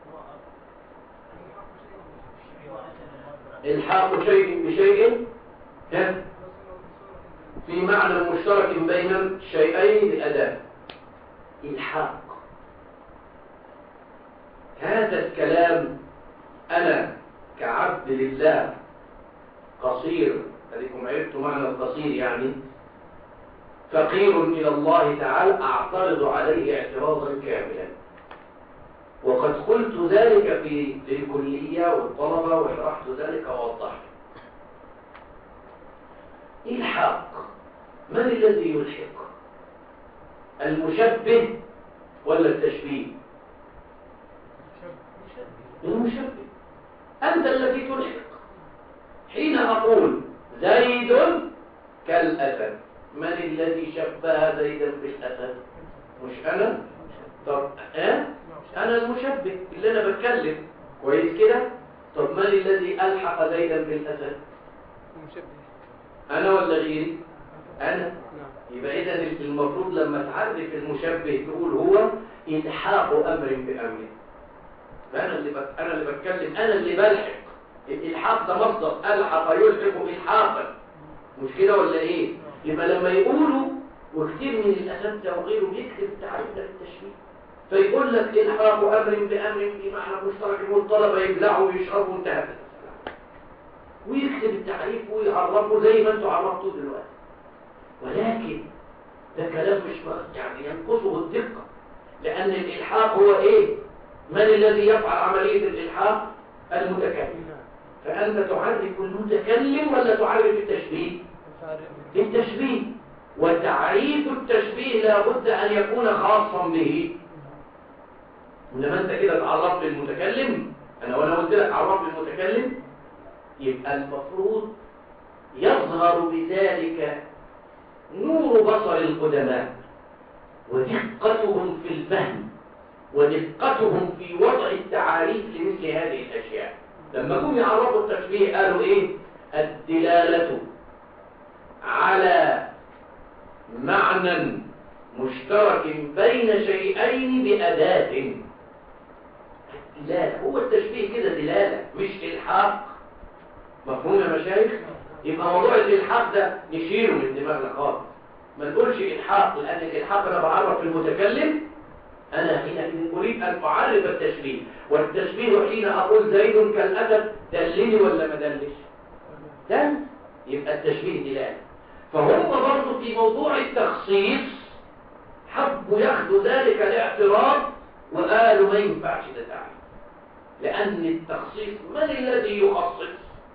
الحاق شيء بشيء ها في معنى مشترك بين شيئين بأداة الحاق هذا الكلام أنا كعبد لله قصير هذيكم عرفتوا معنى القصير يعني فقير إلى الله تعالى أعترض عليه اعتراضا كاملا وقد قلت ذلك في في الكلية والطلبة وشرحت ذلك ووضحت الحق من الذي يلحق المشبه ولا التشبيه المشبه أنت الذي تلحق حين أقول زيد كالأسد من الذي شبه زيدا بالأسد مش أنا طب أه؟ أنا المشبه اللي أنا بتكلم كويس كده طب من الذي ألحق زيدا بالأسد المشبه أنا ولا غيري أنا نعم يبقى إذا المفروض لما تعرف المشبه تقول هو إلحاق أمر بأمر فأنا اللي بك... أنا اللي بتكلم أنا اللي بلحق الإلحاق ده مصدر ألحق يلحق إلحاقا مش كده ولا إيه؟ يبقى لما يقولوا وكثير من الأساتذة وغيره بيكتب التعريف ده في التشبيه فيقول لك إلحاق أمر بأمر في معنى مشترك والطلبة يبلعوا ويشربوا انتهت ويكتب التعريف ويعرفه زي ما انتوا عرفتوه دلوقتي ولكن ده كلام مش م- يعني ينقصه الدقة لأن الإلحاق هو إيه؟ من الذي يفعل عملية الإلحاق؟ المتكلم فأنت تعرف المتكلم ولا تعرف التشبيه؟ التشبيه وتعريف التشبيه لابد أن يكون خاصا به إنما أنت كده تعرفت المتكلم أنا وأنا قلت لك عرفت المتكلم يبقى المفروض يظهر بذلك نور بصر القدماء ودقتهم في الفهم ودقتهم في وضع التعاريف لمثل هذه الأشياء لما جم يعرفوا التشبيه قالوا إيه الدلالة على معنى مشترك بين شيئين بأداة الدلالة هو التشبيه كده دلالة مش إلحاق مفهوم يا مشايخ يبقى موضوع الإلحاق ده نشيله من دماغنا خالص ما نقولش إلحاق لأن الإلحاق أنا بعرف المتكلم أنا حين أريد أن أعرف التشبيه والتشبيه حين أقول زيد كالأسد دلني ولا ما دلش دل يبقى التشبيه دلالة فهم برضه في موضوع التخصيص حبوا ياخدوا ذلك الاعتراض وقالوا ما ينفعش ده تعريف لأن التخصيص من الذي يخصص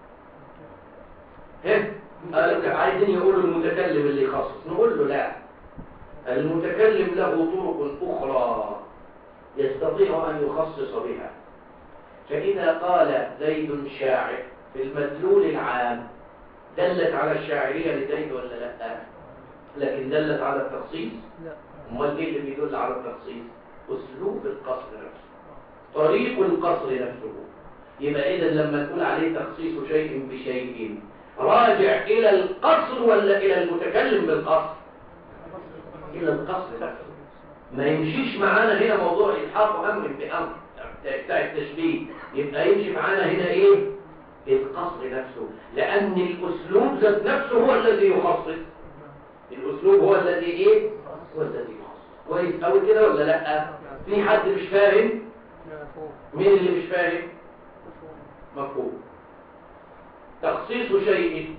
ها قالوا عايزين يقولوا المتكلم اللي يخصص نقول له لا المتكلم له طرق أخرى يستطيع أن يخصص بها فإذا قال زيد شاعر في المدلول العام دلت على الشاعرية لزيد ولا لا لكن دلت على التخصيص لا امال ايه اللي بيدل على التخصيص اسلوب القصر نفسه طريق القصر نفسه يبقى اذا لما تقول عليه تخصيص شيء بشيء راجع الى القصر ولا الى المتكلم بالقصر الى القصر نفسه ما يمشيش معانا هنا موضوع الحاق امر بامر بتاع التشبيه يبقى يمشي معانا هنا ايه القصر نفسه لأن الأسلوب ذات نفسه هو الذي يخصص الأسلوب هو الذي إيه؟ هو الذي يخصص كويس أوي كده ولا لأ؟ في حد مش فاهم؟ مين اللي مش فاهم؟ مفهوم تخصيص شيء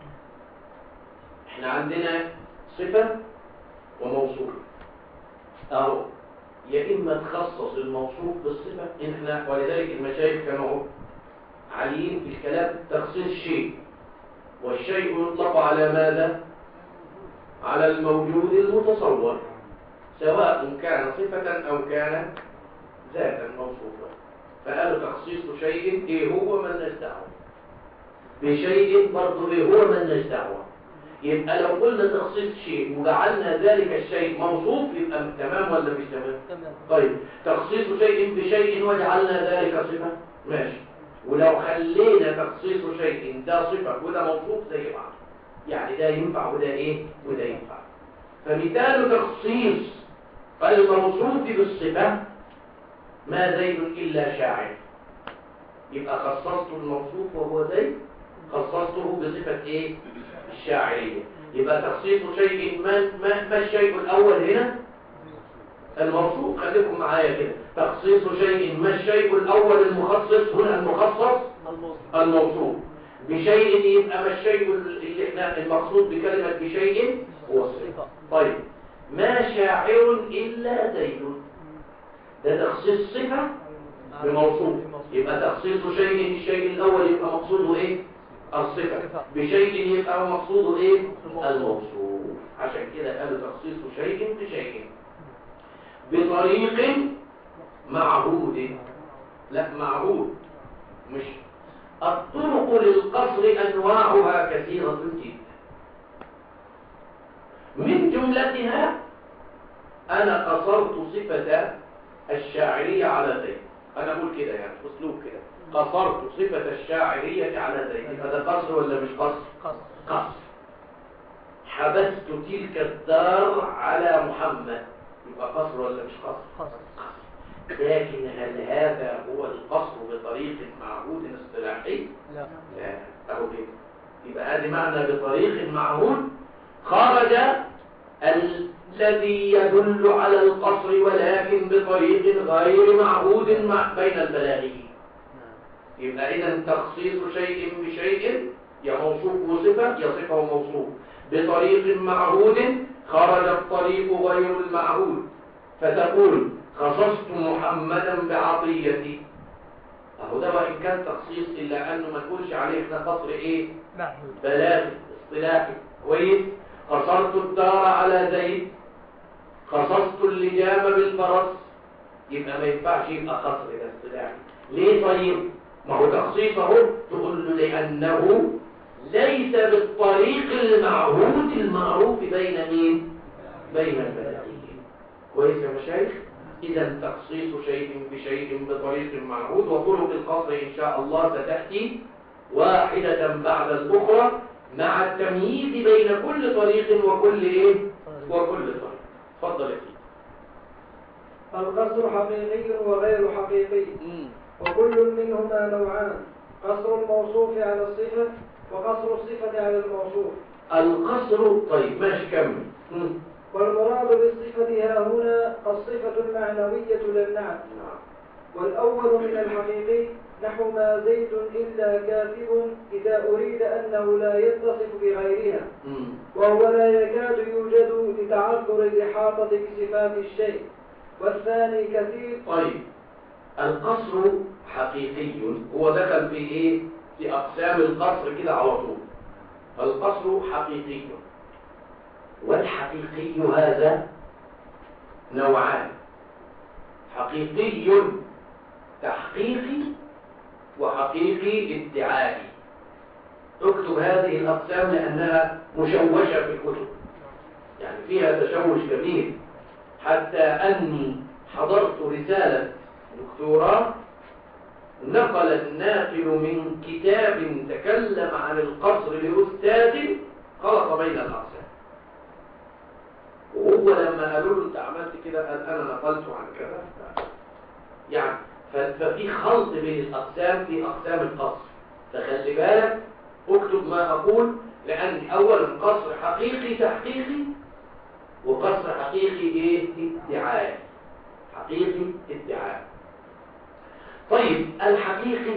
احنا عندنا صفة وموصول اهو يا اما تخصص الموصوف بالصفة احنا ولذلك المشايخ كانوا عاليين في الكلام تخصيص شيء والشيء يطلق على ماذا على الموجود المتصور سواء كان صفة او كان ذاتا موصوفا فقالوا تخصيص شيء ايه هو من دعوه بشيء برضه ايه هو من دعوه يبقى لو قلنا تخصيص شيء وجعلنا ذلك الشيء موصوف يبقى تمام ولا مش تمام تمام طيب تخصيص شيء بشيء وجعلنا ذلك صفة ماشي ولو خلينا تخصيص شيء ده صفة وده موصوف زي بعض يعني ده ينفع وده ايه وده ينفع فمثال تخصيص الموصوف بالصفة ما زيد إلا شاعر يبقى خصصت الموصوف وهو زيد خصصته بصفة ايه الشاعرية يبقى تخصيص شيء ما, ما, ما الشيء الأول هنا الموصوف خليكم معايا كده تخصيص شيء ما الشيء الأول المخصص هنا المخصص الموصوف بشيء يبقى ما الشيء اللي احنا المقصود بكلمة بشيء هو الصفة طيب ما شاعر إلا زيد ده تخصيص صفة بموصوف يبقى تخصيص شيء الشيء الأول يبقى مقصوده ايه الصفة بشيء يبقى مقصوده ايه الموصوف عشان كده قالوا تخصيص شيء بشيء بطريق معهود لا معهود مش الطرق للقصر أنواعها كثيرة جدا من جملتها أنا قصرت صفة الشاعرية على زيد أنا أقول كده يعني أسلوب كده قصرت صفة الشاعرية على زيد هذا قصر ولا مش قصر قصر قصر حبست تلك الدار على محمد يبقى قصر ولا مش قصر قصر لكن هل هذا هو القصر بطريق معهود اصطلاحي لا لا اهو كده يبقى هذه معنى بطريق معهود خرج الذي يدل على القصر ولكن بطريق غير معهود مع بين البلاغيين يبقى إذا تخصيص شيء بشيء يا موصوف وصفة يا صفة وموصوف بطريق معهود خرج الطريق غير المعهود فتقول خصصت محمدا بعطيتي أهو ده وإن كان تخصيص إلا أنه ما نقولش عليه احنا قصر إيه معهود بلاغي اصطلاحي كويس قصرت الدار على زيد خصصت اللجام بالفرس يبقى ما ينفعش يبقى قصر ده اصطلاحي ليه طيب ما هو تخصيص اهو تقول له لانه ليس بالطريق المعهود المعروف بين مين بين البلدين كويس يا مشايخ اذا تخصيص شيء بشيء بطريق معهود وطرق القصر ان شاء الله ستاتي واحده بعد الاخرى مع التمييز بين كل طريق وكل ايه وكل طريق اتفضل يا سيدي القصر حقيقي وغير حقيقي وكل منهما نوعان قصر الموصوف على الصفة وقصر الصفة على الموصوف القصر طيب ماشي كمل مم. والمراد بالصفة ها هنا الصفة المعنوية للنعت نعم. والأول من الحقيقي نحو ما زيد إلا كاتب إذا أريد أنه لا يتصف بغيرها مم. وهو لا يكاد يوجد لتعذر الإحاطة بصفات الشيء والثاني كثير طيب القصر حقيقي هو دخل في ايه في اقسام القصر كده على طول القصر حقيقي والحقيقي هذا نوعان حقيقي تحقيقي وحقيقي ادعائي اكتب هذه الاقسام لانها مشوشه في الكتب يعني فيها تشوش كبير حتى اني حضرت رساله دكتوراه نقل الناقل من كتاب تكلم عن القصر لأستاذ خلط بين الأقسام وهو لما قالوا له انت عملت كده قال انا نقلت عن كذا يعني ف- ففي خلط بين الأقسام في أقسام القصر فخلي بالك اكتب ما أقول لأن أولا قصر حقيقي تحقيقي وقصر حقيقي إيه؟ ادعاء حقيقي ادعاء طيب الحقيقي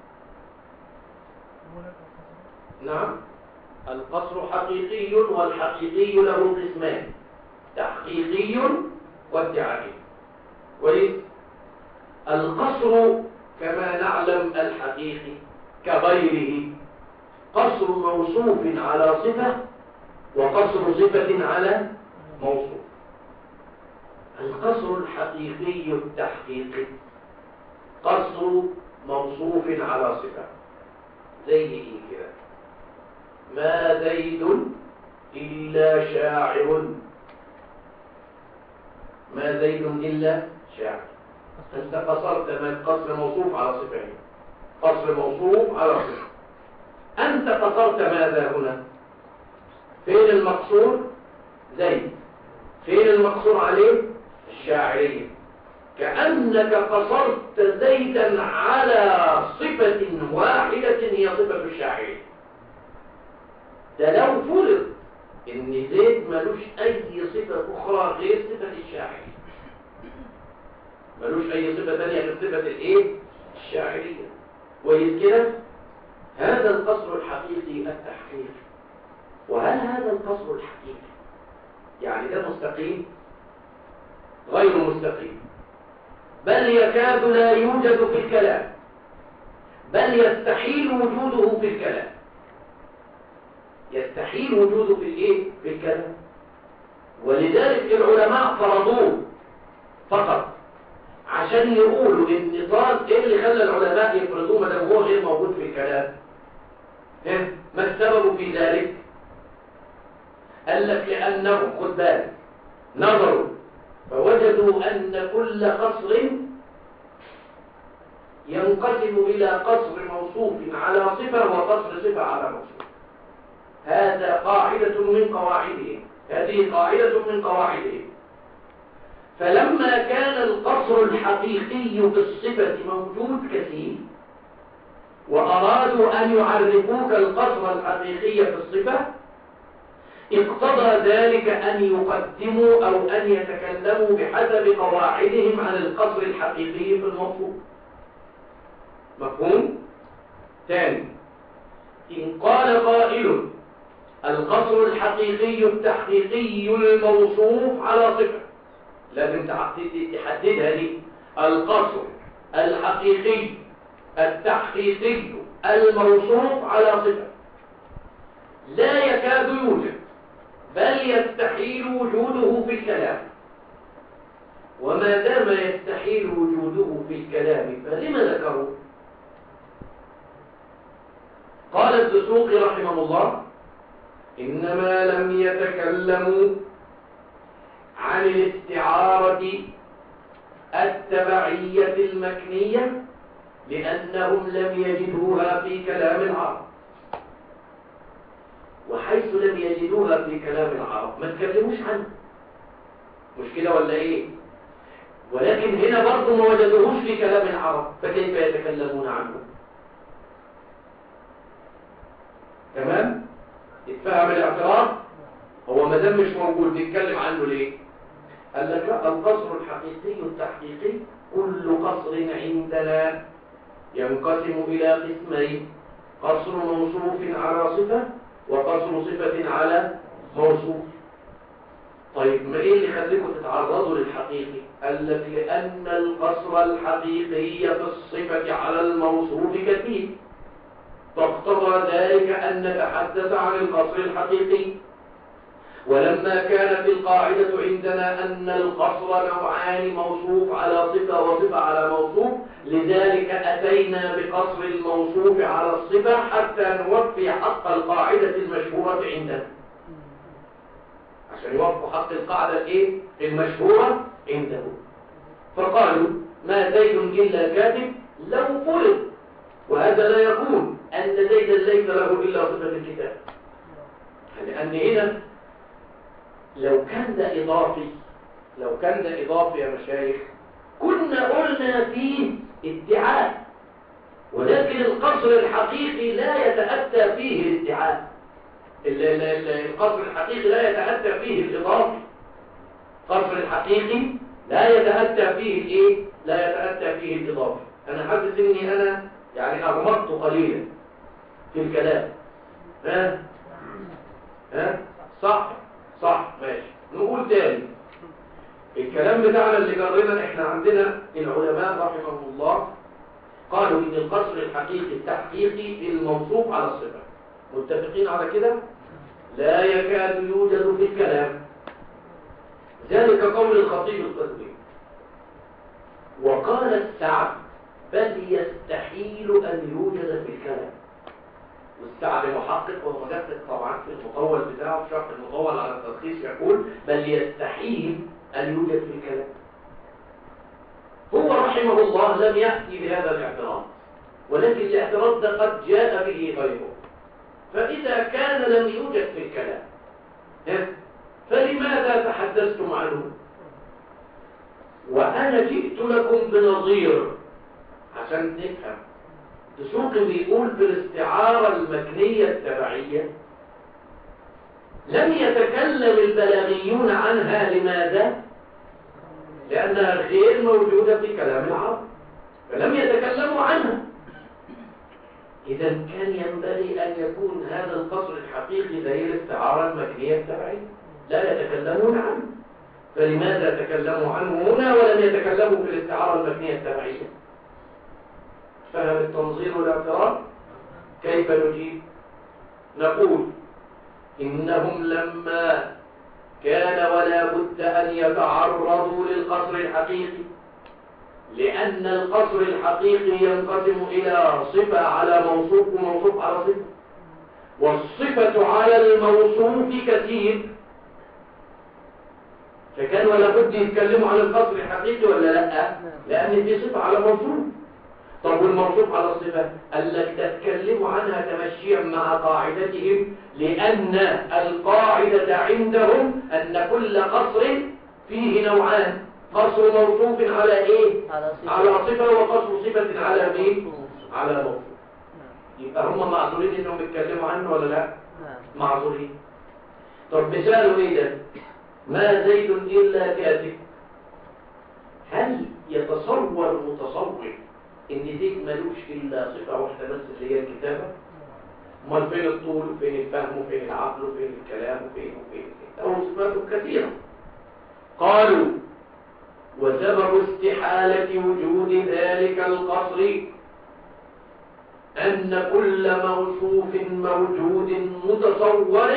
نعم القصر حقيقي والحقيقي له قسمان تحقيقي وادعائي كويس القصر كما نعلم الحقيقي كغيره قصر موصوف على صفة وقصر صفة على موصوف القصر الحقيقي التحقيقي قصر موصوف على صفة زي ايه كده ما زيد إلا شاعر ما زيد إلا شاعر أنت قصرت من قصر موصوف على صفة قصر موصوف على صفة أنت قصرت ماذا هنا فين المقصور زيد فين المقصور عليه الشاعرية كأنك قصرت زيدا على صفة واحدة هي صفة الشاعرية ده لو فرض ان زيد ملوش اي صفة اخرى غير صفة الشاعرية ملوش اي صفة ثانية غير صفة الايه الشاعرية كويس كده هذا القصر الحقيقي التحقيقي وهل هذا القصر الحقيقي يعني ده مستقيم غير مستقيم بل يكاد لا يوجد في الكلام بل يستحيل وجوده في الكلام يستحيل وجوده في الايه في الكلام ولذلك العلماء فرضوه فقط عشان يقولوا ان طال ايه اللي خلى العلماء يفرضوه ما دام هو غير موجود في الكلام ما السبب في ذلك قال لك لانهم خد بالك نظروا فوجدوا ان كل قصر ينقسم الى قصر موصوف على صفه وقصر صفه على موصوف هذا قاعده من قواعدهم هذه قاعده من قواعدهم فلما كان القصر الحقيقي بالصفة موجود كثير وأرادوا أن يعرفوك القصر الحقيقي في الصفة اقتضى ذلك أن يقدموا أو أن يتكلموا بحسب قواعدهم عن القصر الحقيقي في الموصوف مفهوم؟ ثاني إن قال قائل القصر الحقيقي التحقيقي الموصوف على صفة لازم تحددها دي القصر الحقيقي التحقيقي الموصوف على صفة لا يكاد يوجد بل يستحيل وجوده في الكلام وما دام يستحيل وجوده في الكلام فلما ذكروا قال الدسوقي رحمه الله إنما لم يتكلموا عن الاستعارة التبعية المكنية لأنهم لم يجدوها في كلام العرب وحيث لم يجدوها في كلام العرب ما تكلموش عنه مش كده ولا ايه ولكن هنا برضه ما وجدوهوش في كلام العرب فكيف يتكلمون عنه تمام اتفهم الاعتراض هو ما دام مش موجود بيتكلم عنه ليه قال لك لا القصر الحقيقي التحقيقي كل قصر عندنا ينقسم إلى قسمين قصر موصوف على صفة وقصر صفة على موصوف طيب ما ايه اللي خليكم تتعرضوا للحقيقي قال لك لأن القصر الحقيقي في الصفة على الموصوف كثير فاقتضى ذلك أن نتحدث عن القصر الحقيقي ولما كانت القاعدة عندنا أن القصر نوعان موصوف على صفة وصفة على موصوف لذلك أتينا بقصر الموصوف على الصفة حتى نوفي حق القاعدة المشهورة عندنا عشان يوفوا حق القاعدة الايه المشهورة عنده فقالوا ما زيد إلا كاتب لو فرض وهذا لا يكون أن زيدا ليس له إلا صفة الكتاب لأن هنا لو كان ده إضافي لو كان ده إضافي يا مشايخ كنا قلنا فيه ادعاء ولكن القصر الحقيقي لا يتأتى فيه الادعاء ال- ال- ال- القصر الحقيقي لا يتأتى فيه الإضافة القصر الحقيقي لا يتأتى فيه الإيه؟ لا يتأتى فيه الإضافة أنا حاسس إني أنا يعني أغمضت قليلا في الكلام ها؟ ها؟ صح صح ماشي نقول تاني الكلام بتاعنا اللي جرينا احنا عندنا العلماء رحمهم الله قالوا ان القصر الحقيقي التحقيقي الموصوف على الصفة متفقين على كده لا يكاد يوجد في الكلام ذلك قول الخطيب القدري وقال السعد بل يستحيل ان يوجد في الكلام والسعد محقق وهو مجدد طبعا في المطول بتاعه في شرح المطول على التلخيص يقول بل يستحيل ان يوجد في الكلام هو رحمه الله لم يأتي بهذا الاعتراض ولكن الاعتراض ده قد جاء به غيره فإذا كان لم يوجد في الكلام ها؟ فلماذا تحدثتم عنه وأنا جئت لكم بنظير عشان نفهم دسوقي بيقول في الاستعارة المكنية التبعية لم يتكلم البلاغيون عنها لماذا؟ لأنها غير موجودة في كلام العرب فلم يتكلموا عنها إذا كان ينبغي أن يكون هذا القصر الحقيقي زي الاستعارة المكنية التبعية لا يتكلمون عنه فلماذا تكلموا عنه هنا ولم يتكلموا في الاستعارة المكنية التبعية فهم التنظير والاعتراض كيف نجيب نقول إنهم لما كان ولا بد أن يتعرضوا للقصر الحقيقي لأن القصر الحقيقي ينقسم إلى صفة على موصوف وموصوف على صفة والصفة على الموصوف كثير فكان ولا بد يتكلموا عن القصر الحقيقي ولا لا لأن في صفة على موصوف طب والموصوف على الصفة قال لك تتكلموا عنها تمشيا مع قاعدتهم لأن القاعدة عندهم أن كل قصر فيه نوعان قصر موصوف على إيه؟ على صفة على صفة وقصر صفة على مين؟ موصوف. على موصوف يبقى هم معذورين إنهم يتكلموا عنه ولا لا؟ نعم معذورين طب مثاله إيه ده؟ ما زيد إلا كاتب هل يتصور المتصور ان زيد ملوش الا صفه واحده بس اللي هي الكتابه امال فين الطول وفين الفهم وفين العقل وفين الكلام وفين وفين له صفات كثيره قالوا وسبب استحاله وجود ذلك القصر ان كل موصوف موجود متصور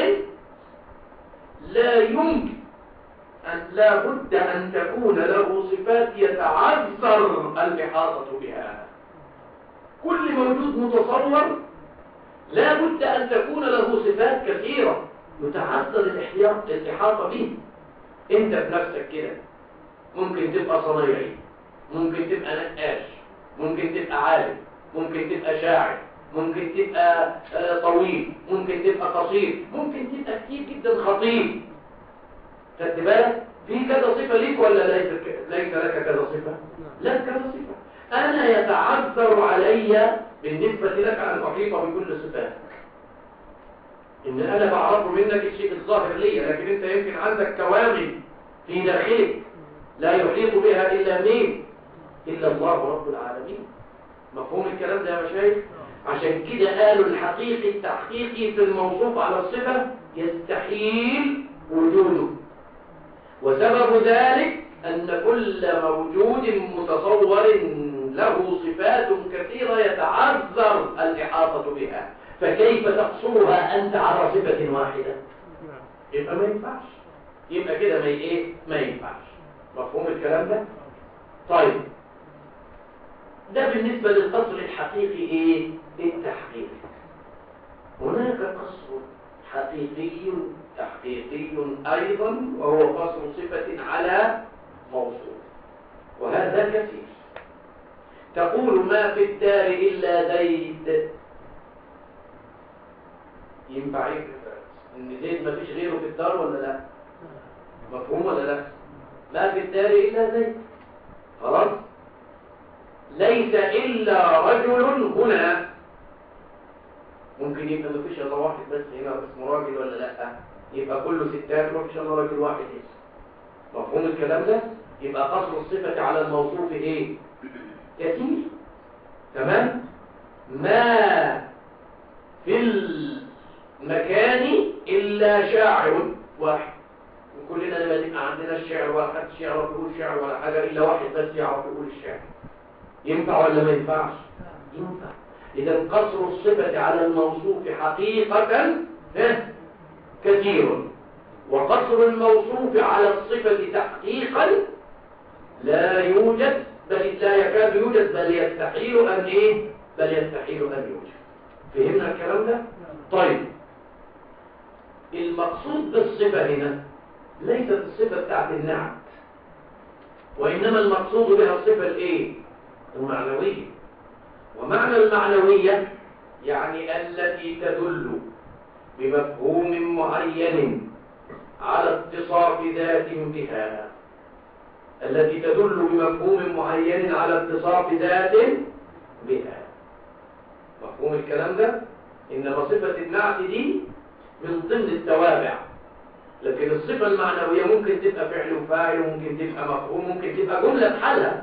لا يمكن أن لا بد أن تكون له صفات يتعذر الإحاطة بها كل موجود متصور لا بد أن تكون له صفات كثيرة يتعذر الإحياط- الإحاطة به أنت بنفسك كده ممكن تبقى صنايعي ممكن تبقى نقاش ممكن تبقى عالم ممكن تبقى شاعر ممكن تبقى آه، طويل ممكن تبقى قصير ممكن تبقى كتير جدا خطيب خدت بالك في كذا صفة ليك ولا ليس ك- ليس لك كذا صفة لا كذا صفة أنا يتعذر علي بالنسبة لك أن أحيط بكل صفات إن أنا بعرف منك الشيء الظاهر لي لكن أنت يمكن عندك كوامل في داخلك لا يحيط بها إلا مين إلا الله رب العالمين مفهوم الكلام ده يا مشايخ عشان كده قالوا الحقيقي التحقيقي في الموصوف على الصفة يستحيل وجوده وسبب ذلك أن كل موجود متصور له صفات كثيرة يتعذر الإحاطة بها فكيف تقصرها أنت على صفة واحدة يبقى ما ينفعش يبقى كده ما ي- ايه ما ينفعش مفهوم الكلام ده طيب ده بالنسبة للقصر الحقيقي ايه التحقيق هناك قصر حقيقي تحقيقي ايضا وهو قصر صفة على موصول وهذا كثير تقول ما في الدار الا زيد ينفع يفرق ان زيد ما فيش غيره في الدار ولا لا مفهوم ولا لا ما في الدار الا زيد خلاص ليس إلا رجل هنا ممكن يبقى ما فيش الا واحد بس هنا اسمه راجل ولا لا يبقى كله ستات ما فيش الا راجل واحد اسم مفهوم الكلام ده يبقى قصر الصفة على الموصوف ايه كثير تمام ما في المكان إلا شاعر واحد وكلنا لما يبقى عندنا الشعر ولا حد يعرف يقول شعر ولا حاجة إلا واحد بس يعرف يقول الشعر ينفع ولا ما ينفعش ينفع إذا قصر الصفة على الموصوف حقيقة كثير وقصر الموصوف على الصفة تحقيقا لا يوجد بل لا يكاد يوجد بل يستحيل أن إيه بل يستحيل أن يوجد فهمنا الكلام ده؟ طيب المقصود بالصفة هنا ليست الصفة بتاعت النعت وإنما المقصود بها الصفة الإيه؟ المعنوية ومعنى المعنوية يعني التي تدل بمفهوم معين على اتصاف ذات بها التي تدل بمفهوم معين على اتصاف ذات بها مفهوم الكلام ده إنما صفة النعت دي من ضمن التوابع لكن الصفة المعنوية ممكن تبقى فعل وفاعل وممكن تبقى مفهوم ممكن تبقى جملة بحالها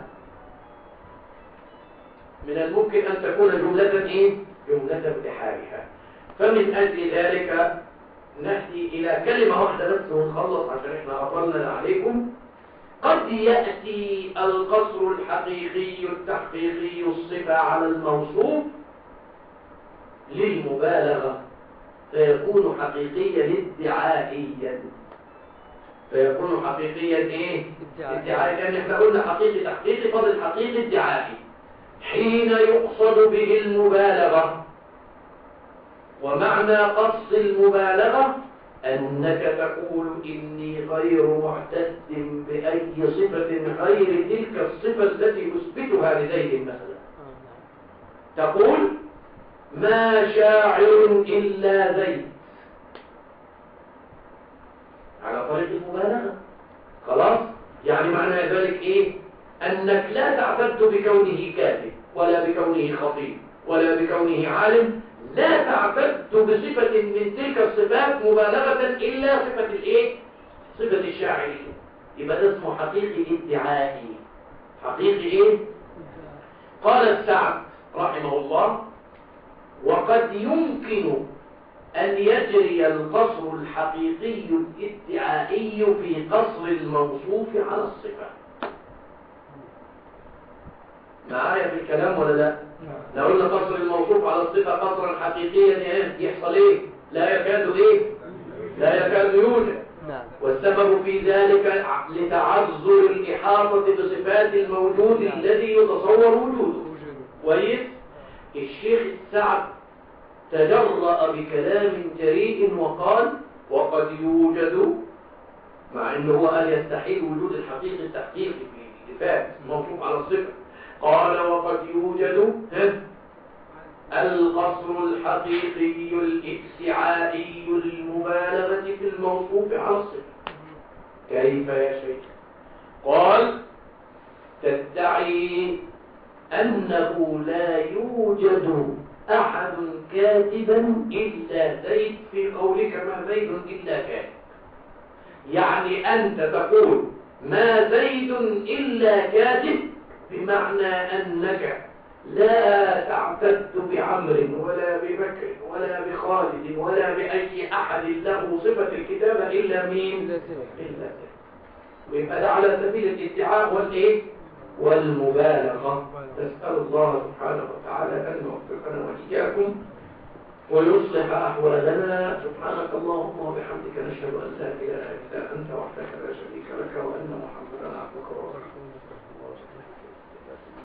من الممكن أن تكون جملة إيه؟ جملة بحالها فمن أجل ذلك نأتي إلى كلمة واحدة بس ونخلص عشان إحنا أطلنا عليكم قد يأتي القصر الحقيقي التحقيقي الصفة على الموصوف للمبالغة فيكون حقيقيا ادعائيا فيكون حقيقيا ايه ادعائيا لان احنا قلنا حقيقي تحقيقي فضل حقيقي ادعائي حين يقصد به المبالغة ومعنى قص المبالغة أنك تقول إني غير معتد بأي صفة غير تلك الصفة التي أثبتها لزيد مثلا تقول ما شاعر إلا زيد على طريق المبالغة خلاص يعني معنى ذلك إيه أنك لا تعتد بكونه كاتب ولا بكونه خطيب ولا بكونه عالم لا تعتد بصفة من تلك الصفات مبالغة إلا صفة الإيه؟ صفة الشاعرية يبقى ده اسمه حقيقي ادعائي حقيقي إيه؟ قال السعد رحمه الله وقد يمكن أن يجري القصر الحقيقي الادعائي في قصر الموصوف على الصفة معايا في الكلام ولا لا لو قلنا قصر الموصوف على الصفة قصرا حقيقيا يحصل ايه لا يكاد ايه لا يكاد يوجد والسبب في ذلك لتعذر الإحاطة بصفات الموجود الذي يتصور وجوده كويس الشيخ السعد تجرأ بكلام جريء وقال وقد يوجد مع انه هو قال يستحيل وجود الحقيقي التحقيقي في صفات موصوف على الصفة قال وقد يوجد القصر الحقيقي الإكسعائي المبالغة في الموصوف على الصفة كيف يا شيخ قال تدعي أنه لا يوجد أحد كاتبا إلا زيد في قولك ما زيد إلا كاتب يعني أنت تقول ما زيد إلا كاتب بمعنى أنك لا تعتد بعمر ولا ببكر ولا بخالد ولا بأي أحد له صفة الكتابة إلا مين؟ إلا ويبقى ده على سبيل الادعاء والإيه؟ والمبالغة نسأل الله سبحانه وتعالى أن يوفقنا وإياكم ويصلح أحوالنا سبحانك اللهم وبحمدك نشهد أن لا إله إلا أنت وحدك لا شريك لك وأن محمدا عبدك ورسولك